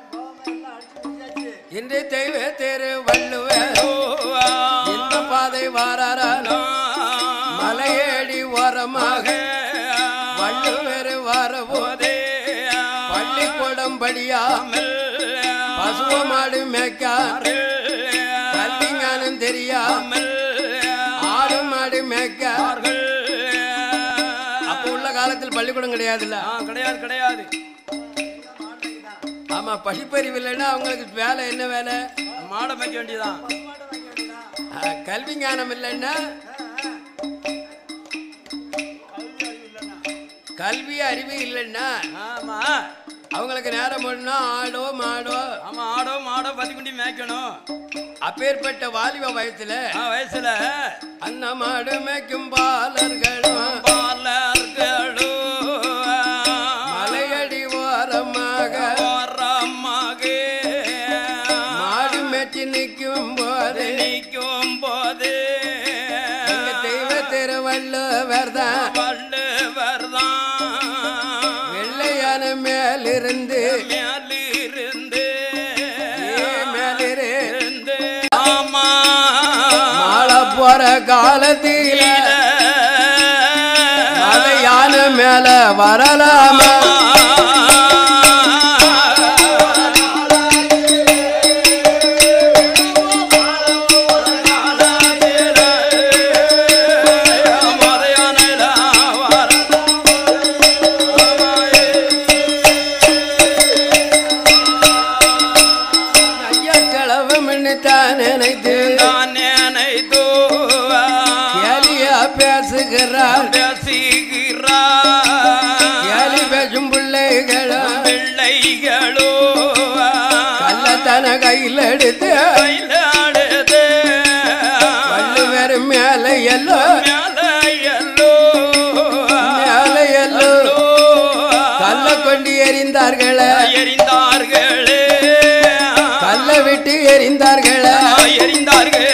என்று தெய்வ தேரு வள்ளுவர் இந்த பாதை வாராரோ மலையேடி ஓரமாக வள்ளுவர் வரபோதே பள்ளிக்கூடம் படியா பசுவ மாடு மேய்க்கா கல்வி ஞானம் தெரியா ஆடு மாடு மேய்க்க அப்ப உள்ள காலத்தில் பள்ளிக்கூடம் கிடையாதுல்ல ஆ கிடையாது கிடையாது ஆமா படிப்பறிவு இல்லைன்னா அவங்களுக்கு வேலை என்ன வேலை மாடை மேய்க்க வேண்டியதான் ஆ, கல்வி ஞானம் இல்லைன்னா கல்வி அறிவு இல்லைன்னா ஆமா அவங்களுக்கு நேரம் ஒண்ணா ஆடோ மாடோ ஆமா ஆடோ மாடோ பத்திக்குண்டி மேய்க்கணும் அப்பேற்பட்ட வாலிப வயசுல ஆ வயசுல அன்ன மாடு மேய்க்கும் பாலர்களும் பாலர்களோ மலையடி ஓரமாக ஓரமாக மாடு மேய்ச்சி நிற்கும் போது நிற்கும் போது இங்க தெய்வ திருவள்ளுவர் தான் வள்ளுவர் தான் வெள்ளையான மேலிருந்து மேலிருந்து ஏ மேலிரு இருந்து ஆமா மாலை போற காலத்தில் அதை யானை மேல வரலாமா ஐயா கிழவம்னு தான் நினைத்து கேலியா பேசுகிறார் கேலி பேசும் எரிந்தார்களே எரிந்தார்களே கல்ல விட்டு எரிந்தார்களே எரிந்தார்களே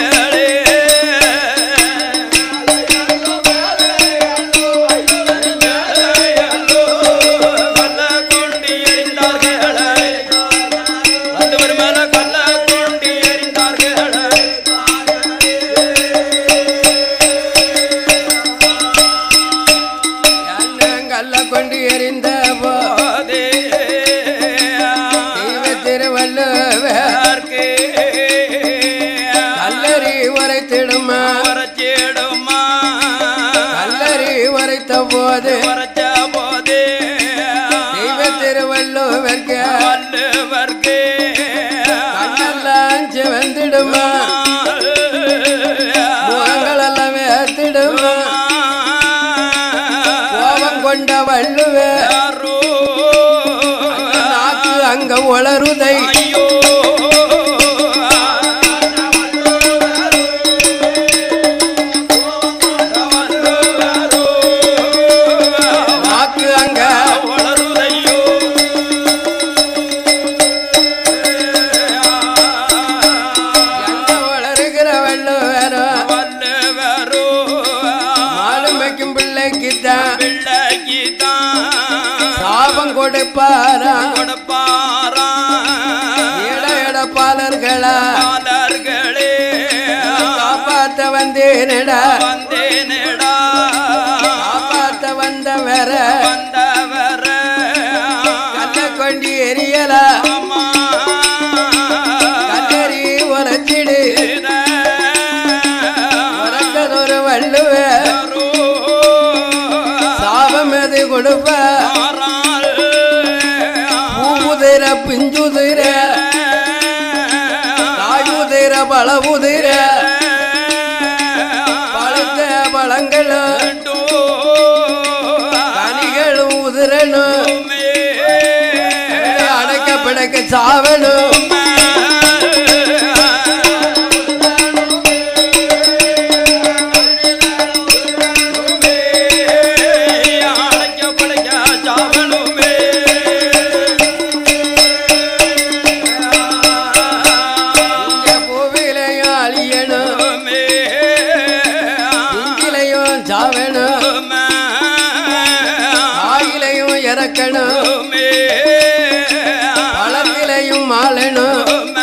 கல்ல கொண்டு எரிந்தார்களே வந்தவர் மேல கல்ல கொண்டு எரிந்தார்களே அண்ணன் கல்ல கொண்டு எரிந்த போ போதே தெய்வ திருவள்ளுவர் யாருக்கு கல்லறி உரைத்திடுமா வரச்சேடுமா கல்லறி உரைத்த போது வரச்ச போதே தெய்வ திருவள்ளுவர்க்கு வள்ளுவர்க்கு கண்ணெல்லாம் சிவந்திடுமா முகங்கள் எல்லாம் வேத்திடுமா கோபம் கொண்ட வள்ளுவர் யாரோ நாக்கு அங்க உளருதை ஐயோ நாக்கு அங்க வளருதையோ எங்க உளறுகிற வள்ளுவரோ வள்ளுவரோ மாலும் வைக்கும் பிள்ளைக்குத்தான் பிள்ளைக்குத்தான் சாபம் கொடுப்பாரா கொடுப்பாரா இட இடப்பாளர்களா பாலர்களே காப்பாத்த வந்தேனடா வந்தேனடா காப்பாத்த வந்த வர வந்தவர கல்ல கொண்டு எரியலா அம்மா கல்லறி உரைச்சிடு உரைச்சதொரு வள்ளுவ சாபம் எது கொடுப்ப பூவுதிர பிஞ்சுதிர தாயுதிர பழவுதிர பழுத்த பழங்களும் கனிகளும் உதிரணும் அடைக்க பிடைக்க சாவணும் இங்க பூவிலையும் அழியணும் இங்கிலையும் சாவணும் ஆயிலையும் இறக்கணும் பழத்திலையும் மாளணும்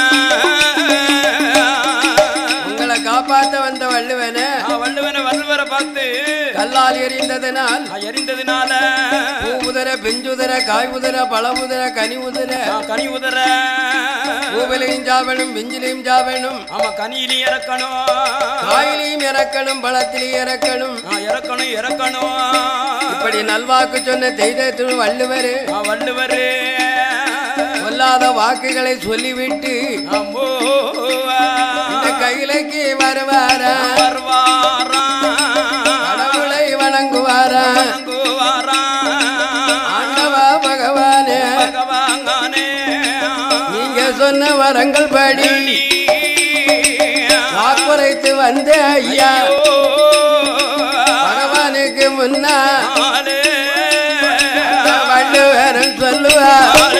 உங்களை காப்பாத்த வந்த வள்ளுவன வள்ளுவனை வள்ளுவரை பார்த்து கல்லால் எறிந்ததனால் நான் எரிந்ததுனால பூ உதர பெஞ்சுதர காய் உதர பழ உதர கனி உதர நான் கனி உதற பூவிலையும் சாவணும் பெஞ்சிலையும் சாவணும் ஆமா கனியிலையும் இறக்கணும் காயிலையும் இறக்கணும் பழத்திலையும் இறக்கணும் நான் இறக்கணும் இறக்கணும் இப்படி நல்வாக்கு சொன்ன தெய்தத்தின் வள்ளுவர் நான் வள்ளுவரே சொல்லாத வாக்குகளை சொல்லிவிட்டு அம்போ இந்த கையிலைக்கு வருவாரா வருவாரா கடவுளை வணங்குவாரா வணங்குவாரா ஆண்டவா பகவானே பகவாங்கானே நீங்க சொன்ன வரங்கள் படி வாக்குரைத்து வந்த ஐயா பகவானுக்கு முன்னா வள்ளுவரும் சொல்லுவா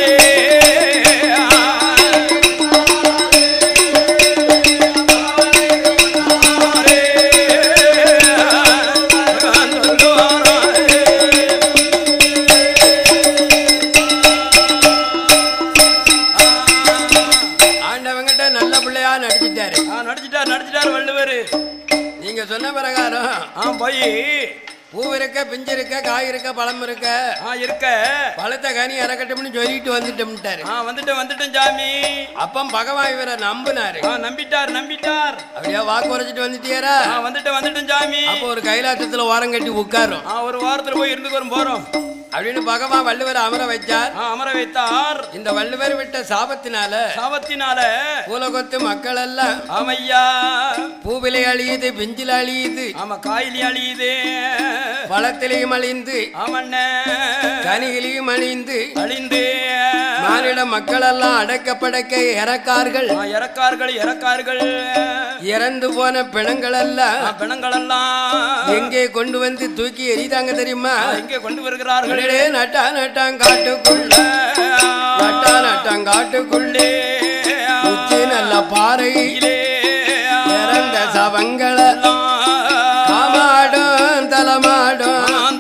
ஆண்டவங்கிட்ட நல்ல பிள்ளையா நடிச்சிட்டாரு நடிச்சிட்டார் நடிச்சிட்டார் வள்ளுவர் நீங்க சொன்ன பிரகாரம் ஆ போய் பூ இருக்க பிஞ்சு இருக்க காய் இருக்க பழம் இருக்க ஆ இருக்க பழத்த கனி இறக்கட்டும்னு சொல்லிட்டு வந்துட்டோம்ட்டாரு ஆ வந்துட்டேன் வந்துட்டேன் சாமி அப்பம் பகவான் இவரை நம்பினாரு ஆ நம்பிட்டார் நம்பிட்டார் அப்படியே வாக்கு உரைச்சிட்டு வந்துட்டியாரா ஆ வந்துட்டேன் வந்துட்டேன் சாமி அப்போ ஒரு கைலாசத்துல ஓரம் கட்டி உட்காரும் ஆ ஒரு வாரத்துல போய் இருந்து வரும் போறோம் அப்படின்னு பகவான் வள்ளுவர் அமர வச்சார் ஆ அமர வைத்தார் இந்த வள்ளுவர் விட்ட சாபத்தினால சாபத்தினால பூலகத்து மக்கள் எல்லாம் ஆமையா பூவிலை அழியுது பிஞ்சில் அழியுது ஆமா காயிலி அழியுது பழத்திலையும் அழிந்து ஆமண்ண கனியிலையும் அழிந்து அழிந்து மானிட மக்கள் எல்லாம் அடக்க படக்க இறக்கார்கள் ஆ, இறக்கார்கள் இறக்கார்கள் இறந்து போன பிணங்கள் எல்லாம் ஆ, பிணங்கள் எல்லாம் எங்கே கொண்டு வந்து தூக்கி எரிதாங்க தெரியுமா இங்கே கொண்டு வருகிறார்கள் அடடே நட்டா நட்டாங் காட்டுக்குள்ள நட்டா நட்டாங் காட்டுக்குள்ளே உச்சி நல்ல பாறை இறந்த சவங்கள காமாடும் தலமாடும்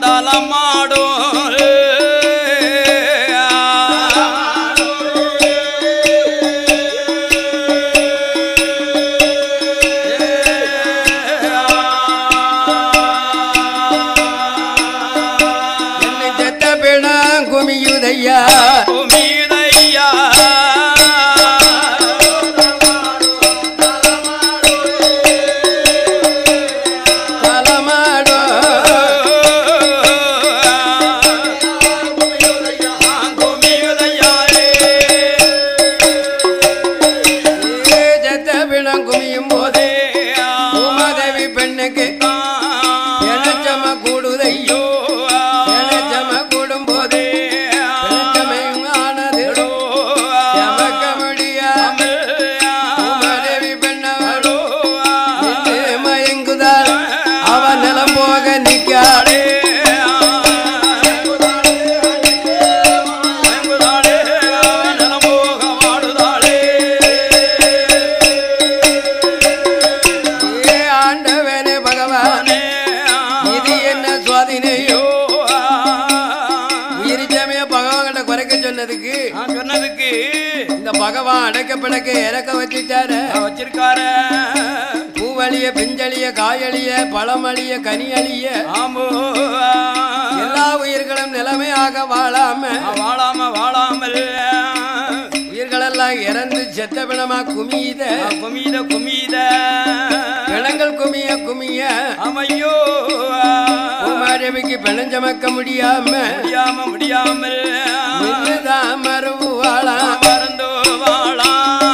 என்னை செத்த பிணா குமியுதையா தலமாடும் ஏ செத்த பிணம் குமியும் போது உமாதேவி பெண்ணுக்கு எனச்சம கூடுதையோ எனச்சம கூடும் போது எனச்சமையும் ஆனது எமக்க முடியாது உமாதேவி பெண்ணவளோ நின்று மயங்குதாள் அவ நிலம் போக நிக்காளே ஏ ஆண்டவனே பகவான் இது என்ன சுவாதினையோ உயிரிச்சமைய பகவான்கிட்ட குறைக்க சொன்னதுக்கு சொன்னதுக்கு இந்த பகவான் அடக்க பிடக்க இறக்க வச்சுட்டாரு வச்சிருக்காரு பூவழிய பிஞ்சளிய காயழிய பழமழிய கனியழிய ஆமோ எல்லா உயிர்களும் நிலைமையாக வாழாம வாழாம வாழாமல் உயிர்களெல்லாம் இறந்து செத்த பிணமா குமியுத குமீத குமீத பிணங்கள் குமிய குமிய அமையோ பூமாதேவிக்கு பிணஞ்சமக்க முடியாம முடியாம முடியாமல் நின்றுதான் மறுவு வாழாம் மறந்து வாழா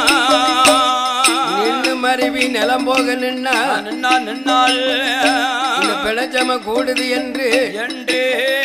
நின்று மருவி நிலம் போக நின்னா நின்னால் நின்னால் இந்த பிணச்சம கூடுது என்று என்று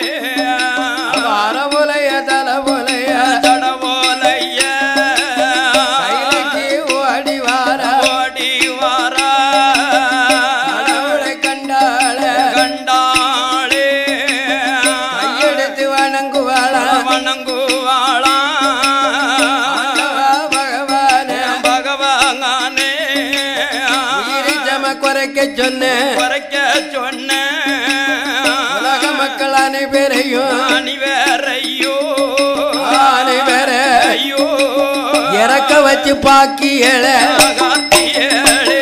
அறவுலைய தலவுலைய தடவோலைய கைலைக்கு ஓடி வாரா ஓடி வாரா கடவுளை கண்டாள கண்டாளே கையெடுத்து வணங்குவாளா வணங்குவாளா ஆண்டவா பகவானே பகவானே உயிரை சம குறைக்க சொன்னேன் குறைக்க சொன்ன உலக மக்கள் அனைவரையும் அணிவேரையோ அனைவர ஐயோ இறக்க வச்சு பாக்கியல கார்த்தியேளே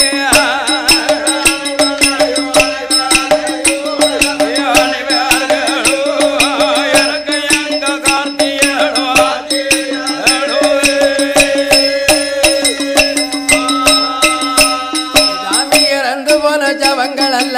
சாமி இறந்து போன ஜவங்கள் அல்ல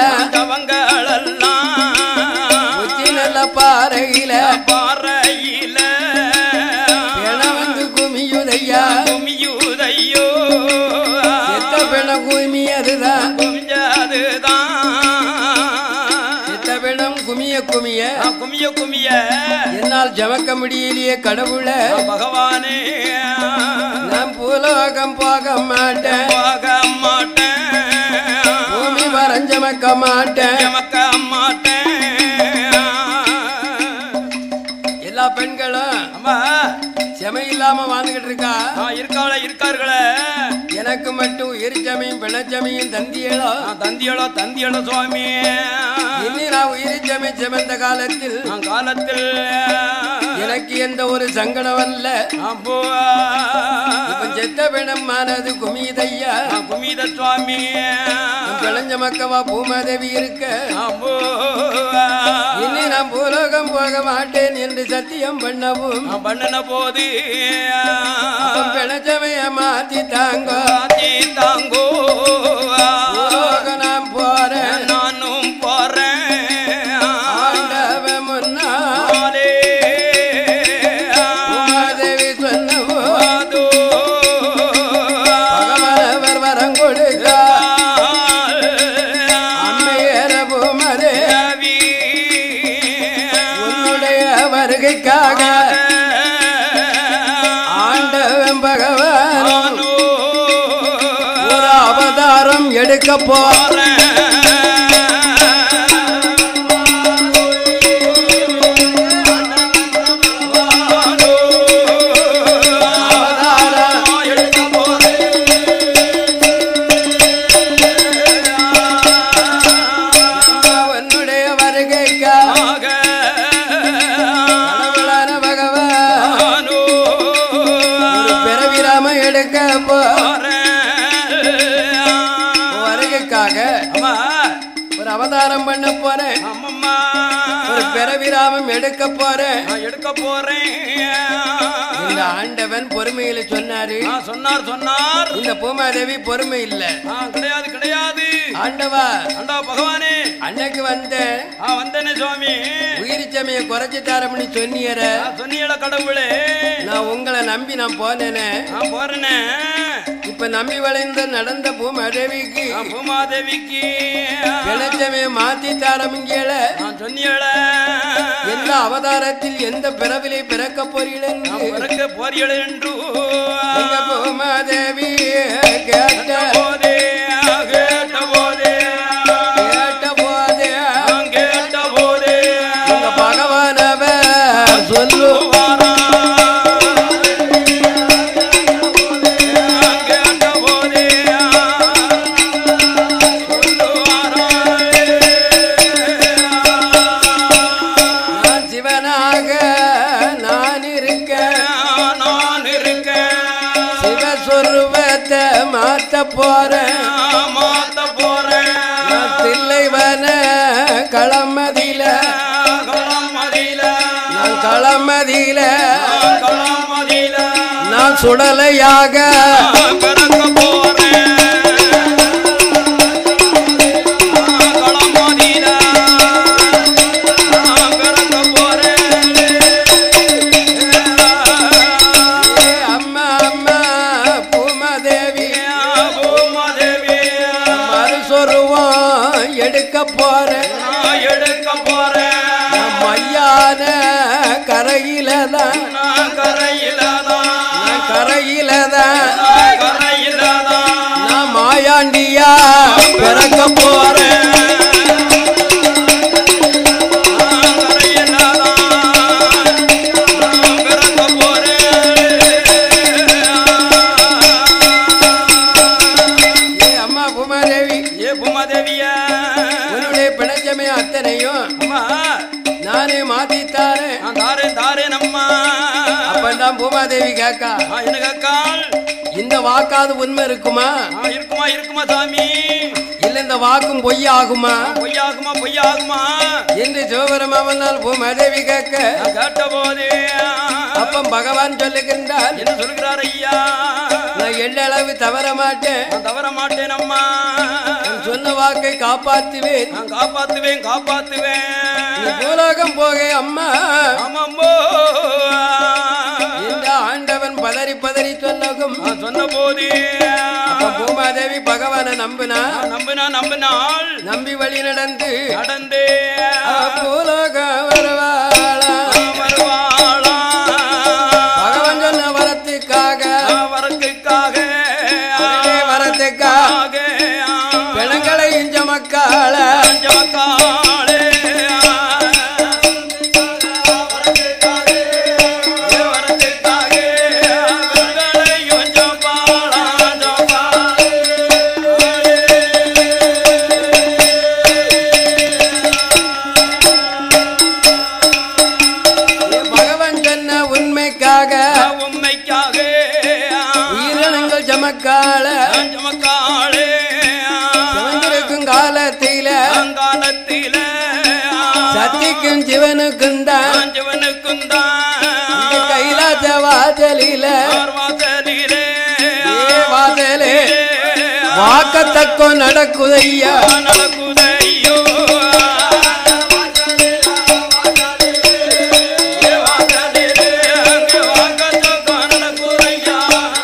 உச்சி நல்ல பாறையில பாறையில பிண வந்து குமியுதையா குமியுதையோ எத்த பிண குமியதுதான் குமிஞ்சதுதான் எத்த பிணம் குமிய குமிய குமிய குமிய என்னால் ஜமக்க முடியலையே கடவுள பகவானே நான் பூலோகம் போக மாட்டேன் போக மாட்டேன் பூமி வரைஞ்சமக்க மாட்டேன் எமக்க மாட்டேன் எல்லா பெண்களும் அம்மா செமை இல்லாம வாழ்ந்துகிட்டு இருக்கா ஆ, இருக்காளே இருக்கார்களே எனக்கு மட்டும் எரிச்சமையும் பிணச்சமையும் தந்தியளோ நான் தந்தியளோ தந்தியளோ சுவாமி இனி நான் உயிரிச்சமை செமந்த காலத்தில் நான் காலத்தில் எனக்கு எந்த ஒரு சங்கடம் அல்ல அம்போ இப்ப செத்த பிணம் மானது குமிதையா நான் குமித சுவாமி பிழைஞ்ச மக்கவா பூமாதேவி இருக்க அம்போ இனி நான் பூலோகம் போக மாட்டேன் என்று சத்தியம் பண்ணவும் நான் பண்ணின போது பிழைச்சமைய மாத்தி தாங்கோ காத்தி தாங்கோ பூலோகம் நான் போறேன் நானும் போறேன் ஆண்டவ முன்னா ஆலே. பூமாதேவி சொன்னவோ அதோ. பகவானவர் வரம் கொடுக்க அம்மையேற பூமதே ரவி. உன்னுடைய வருகைக்காக ஆண்டவன் பகவான் நானோ ஒரு அவதாரம் எடுக்க போற போறேன். பிறவிராமம் எடுக்க போறேன் நான் எடுக்க போறேன் இந்த ஆண்டவன் பொறுமையில சொன்னாரு ஆ, சொன்னார் சொன்னார் இந்த பூமாதேவி பொறுமை இல்ல ஆ, கிடையாது கிடையாது ஆண்டவா ஆண்டா பகவானே அன்னைக்கு வந்த ஆ வந்தேனே சுவாமி உயிர் சமைய குறைச்சு தரம்னு சொன்னியற ஆ, சொன்னீங்களா கடவுளே நான் உங்களை நம்பி நான் போனேனே நான் போறேனே இப்ப நம்பி வளைந்த நடந்த பூமாதேவிக்கு ஆ, பூமாதேவிக்கு பிழைச்சமைய மாத்தி தாரமிங்கல நான் சொன்னீங்கள எந்த அவதாரத்தில் எந்த பிறவிலை பிறக்க போறீர்கள் நான் பிறக்க போறீங்களே என்று எங்க பூமாதேவி கேட்ட போதே கேட்ட போதே கேட்ட போதே நான் கேட்ட போதே உங்க பகவானவ சொல்லு வாரா. நான் கேட்ட போதே சொல்லுவாரா. நான் சிவனாக நான் இருக்க நான் இருக்கேன் சிவஸ்வரூபத்தை மாத்த போறேன் நான் மாத்த போறேன் நான் தில்லைவன களமதியில களமதியில நான் களமதியில களமதியில நான் சுடலையாக பிறக்க போறேன் களமதியில பிறக்க போறேன் ஏ அம்மா அம்மா பூமாதேவி பூமாதேவி மறுசொருவம் எடுக்க போறேன் நான் எடுக்க போறேன் நான் மையான கரையில தான் நான் கரையில தான் நான் கரையில தான் நான் கரையில தான் நான் மாயாண்டியா பிறக்க போறேன் நான் கரையில தான் நான் பிறக்க போறேன் ஏ அம்மா பூமாதேவி ஏ பூமாதேவியா உன்னுடைய பிணைச்சமே அத்தனையும் அம்மா நானே மாத்தித்தாரேன் நான் தாரேன் தாரேன் அம்மா அப்பந்தான் பூமாதேவி கேக்கா ஆ, எனக்கு அக்கால் இந்த வாக்காது உண்மை இருக்குமா ஆ, இருக்குமா இருக்குமா சாமி இல்ல இந்த வாக்கும் பொய் ஆகுமா பொய்யாகுமா பொய்யாகுமா என்று சிவபெருமாவனால் பூமாதேவி கேட்க நான் கேட்ட போதே அப்பம் பகவான் சொல்லுகின்றார் என்ன சொல்கிறார் ஐயா நான் எள்ளளவு தவற மாட்டேன் நான் தவற மாட்டேன் அம்மா நான் சொன்ன வாக்கை காப்பாத்துவேன் நான் காப்பாத்துவேன் காப்பாத்துவேன் நீ பூலோகம் போக அம்மா ஆமாம்போ இந்த ஆண்டவன் பதறி பதறி சொல்லகும் நான் சொன்ன போதே அப்ப பூமாதேவி பகவானை நம்பினா நான் நம்பினா நம்பினாள் நம்பி வழி நடந்து நடந்தே அவ பூலோகம் வருவாளா வருவாளா பகவான் சொன்ன வரத்துக்காக வரத்துக்காக அதிலே வரத்துக்கா பிணங்களை இஞ்ச மக்காள ஜமக்காளே வரத்துக்காக வெங்களையும் ஜப்பாளா பகவான் சொன்ன உண்மைக்காக உண்மைக்காக உயிரினங்கள் ஜமக்காள ஜமக்காளே சிவந்திருக்கும் காலத்தில காலத்தில சத்திக்கும் சிவனுக்கும் தான் ஆஞ்சவனுக்கும் இந்த தான் கைலாச வாசலில வாசலிலே ஏ வாசலே வாக்கத்தக்கோ நடக்குதையா நடக்குதையோ ஏ வாசலிலே அங்கே வாக்கத்தக்கோ நடக்குதையா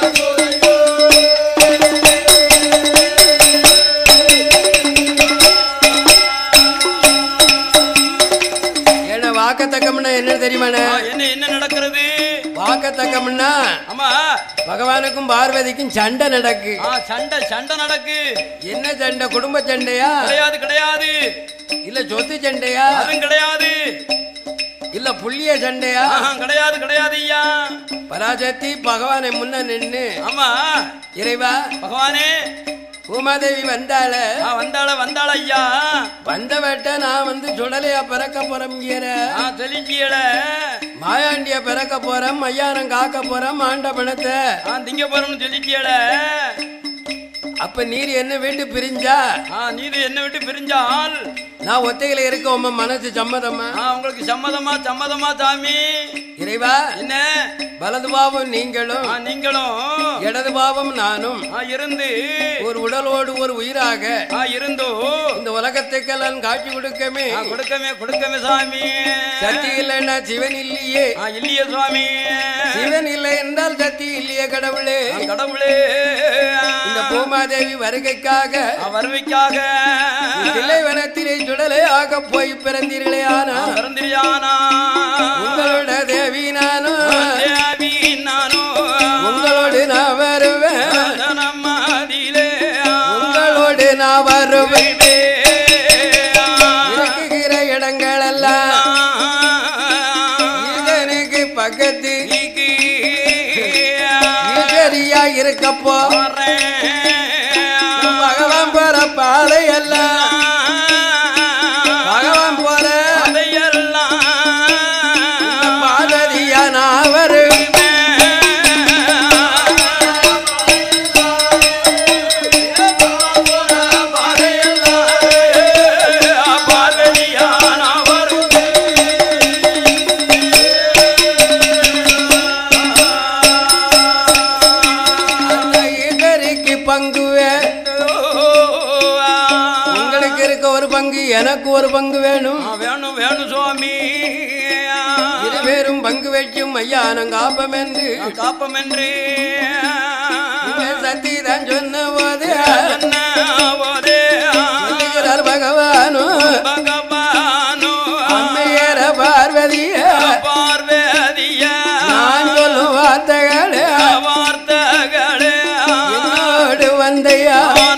ஏன்னா வாக்கத்தக்கம்னா என்ன தெரியுமாண்ணே ஆ, என்ன என்ன நடக்கிறது வாக்கத்தக்கம்னா ஆமா பகவானுக்கும் பார்வதிக்கும் சண்டை நடக்கு ஆ சண்டை சண்டை நடக்கு என்ன சண்டை குடும்ப சண்டையா கிடையாது கிடையாது இல்ல சொத்து சண்டையா அதுவும் கிடையாது இல்ல புள்ளிய சண்டையா ஆஹா, கிடையாது கிடையாது ஐயா பராசக்தி பகவானை முன்ன நின்னு ஆமா இறைவா பகவானே பூமாதேவி வந்தாள ஆ, வந்தாள வந்தாள ஐயா வந்தவட்ட நான் வந்து சுடலையா பிறக்க போறேன் ஆ தெளிஞ்சியல மாயாண்டிய பிறக்க போறேன் மையானம் காக்க போறேன் மாண்ட பணத்தை ஆ திங்க போறோம்னு சொல்லிட்டியல அப்ப நீர் என்ன வீட்டு பிரிஞ்சா ஆ நீது என்ன விட்டு பிரிஞ்சால் நான் ஒத்தையில இருக்க உம்ம மனசு சம்மதமா ஆ, உங்களுக்கு சம்மதமா சம்மதமா சாமி இறைவா என்ன வலது பாவம் நீங்களும் ஆ, நீங்களும் இடது பாவம் நானும் ஆ, இருந்து ஒரு உடலோடு ஒரு உயிராக ஆ, இருந்தோ இந்த உலகத்துக்கெல்லாம் காட்சி கொடுக்கமே ஆ, கொடுக்கமே கொடுக்கமே சாமி சக்தி இல்லைன்னா சிவன் இல்லையே ஆ, இல்லையே சுவாமி சிவன் இல்லை என்றால் சக்தி இல்லையே கடவுளே ஆ, கடவுளே இந்த பூமாதேவி வருகைக்காக ஆ, வருவிக்காக தில்லைவனத்திலே சுடலே ஆக போய் பிறந்தீர்களே ஆனா பிறந்திரியானா உங்களோட தேவி நானும் தேவி நானோ உங்களோடு நான் வருவேன் தனமதிலே உங்களோடு நான் வருவேன் இருக்குகிற இடங்கள் எல்லாம் இதனுக்கு பக்கத்து ஈஸ்வரியா இருக்கப்போ பகவான் போற பாதை எல்லாம் பகவான் போற பாததியா நான் வருவேன் அந்த ஈஸ்வரிக்கு பங்குவே உங்களுக்கு இருக்க ஒரு பங்கு எனக்கு ஒரு பங்கு வேணும் வேணும் வேணும் சுவாமி இருவேரும் பங்கு வைக்கும் ஐயா நாங்க ஆப்பம் என்று காப்பம் என்று சத்தி தான் சொன்ன போது சொன்னபோதே சொல்லுகிறார் பகவானும் பகவானோ அம்மையர பார்வதிய பார்வதிய நான் சொல்லும் வார்த்தைகளே வார்த்தைகளே என்னோடு வந்தையா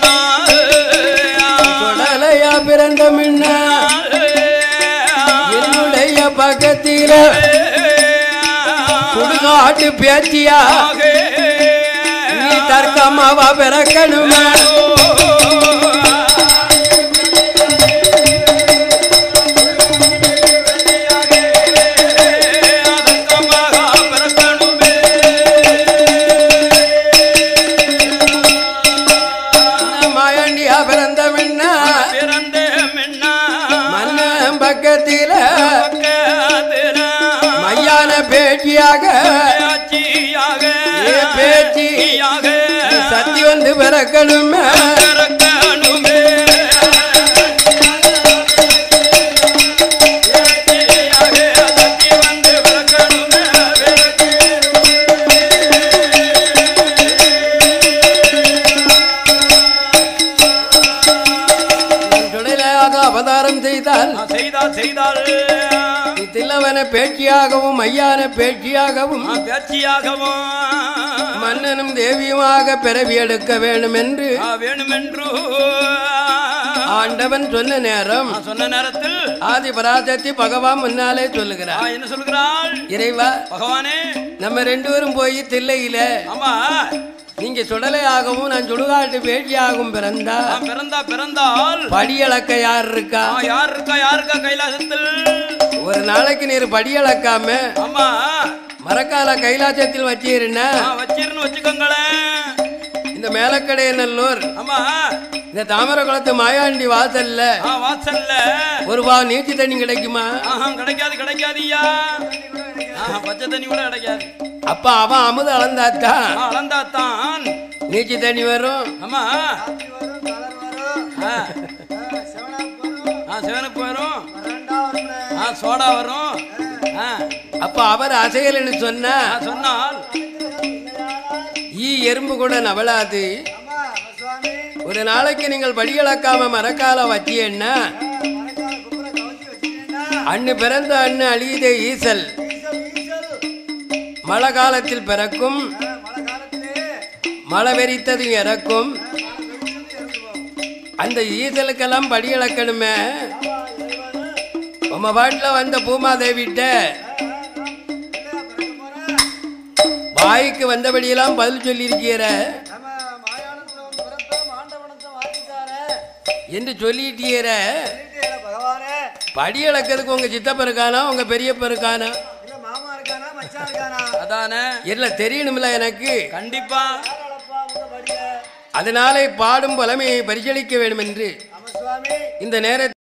சுடலையா பிறந்த முன்ன என்னுடைய பக்கத்தில சுடுகாட்டு பேச்சியா நீ தர்க்கமாவா பிறக்கணுமா மாயாண்டியா பிறந்த முன்ன பிறந்த மின்னா மன்னன் பக்கத்தில பக்கத்தில மையான பேச்சியாக ஆட்சியாக ஏ பேச்சி யாக சத்தி வந்து பிறக்கணுமே பிறக்கணுமே ஆட்சியாக சக்தி வந்து பிறக்கணுமே சுடலையாக அவதாரம் செய்தால் நான் செய்தால் செய்தால் நீ தில்லவன பேச்சியாகவும் ஐயான பேச்சியாகவும் நான் பேச்சியாகவும் மன்னனும் தேவியுமாக பிறவி எடுக்க வேண்டும் என்று நான் வேணுமென்று ஆண்டவன் சொன்ன நேரம் நான் சொன்ன நேரத்தில் ஆதி பராசக்தி பகவான் முன்னாலே சொல்லுகிறார் நான் என்ன சொல்கிறாள் இறைவா பகவானே நம்ம ரெண்டு பேரும் போய் தில்லையில ஆமா நீங்க சுடலையாகவும் நான் சுடுகாட்டு பேச்சியாகவும் பிறந்தா நான் பிறந்தா பிறந்தால் படியளக்க யார் இருக்கா நான் யார் இருக்கா யார் இருக்கா கைலாசத்தில் ஒரு நாளைக்கு நீர் படியளக்காம ஆமா மரக்கால கைலாசத்தில் வச்சீருன்னா நான் வச்சிருந்து வச்சுக்கோங்களேன் இந்த மேலக்கடைய நல்லூர் ஆமா இந்த தாமரை குளத்து மாயாண்டி வாசல்ல ஆ வாசல்ல ஒரு பா நீச்சி தண்ணி கிடைக்குமா ஆஹா கிடைக்காது கிடைக்காதுய்யா ஆஹா பச்சை தண்ணி கூட கிடைக்காது அப்ப அவன் அமுது அளந்தாத்தான் ஆ, அளந்தாத்தான் நீச்சி தண்ணி வரும் ஆமா ஆ. ஆ சிவனுக்கு வரும் ஆ சோடா வரும் ஆ அப்ப அவர் அசையல்னு சொன்னா நான் சொன்னால் ஈ எறும்பு கூட நவளாது ஒரு நாளைக்கு நீங்கள் படியளக்காம மரக்கால வச்சியன்னா அண்ணு பிறந்த அண்ணு அழியுதே ஈசல் மழை காலத்தில் பிறக்கும் மழை வெறித்தது இறக்கும் அந்த ஈசலுக்கெல்லாம் படி இழக்கணுமே உம்ம பாட்டுல வந்த பூமாதேவிட்ட வாய்க்கு வந்தபடியெல்லாம் பதில் சொல்லியிருக்கிற என்று சொல்லிட்டீர படி இழக்கிறதுக்கு உங்க சித்தப்ப இருக்கானா உங்க பெரியப்ப இருக்கானா அதானே இல்ல தெரியணும்ல எனக்கு கண்டிப்பா அதனாலே பாடும் புலமையை பரிசளிக்க வேண்டும் என்று இந்த நேரத்தில்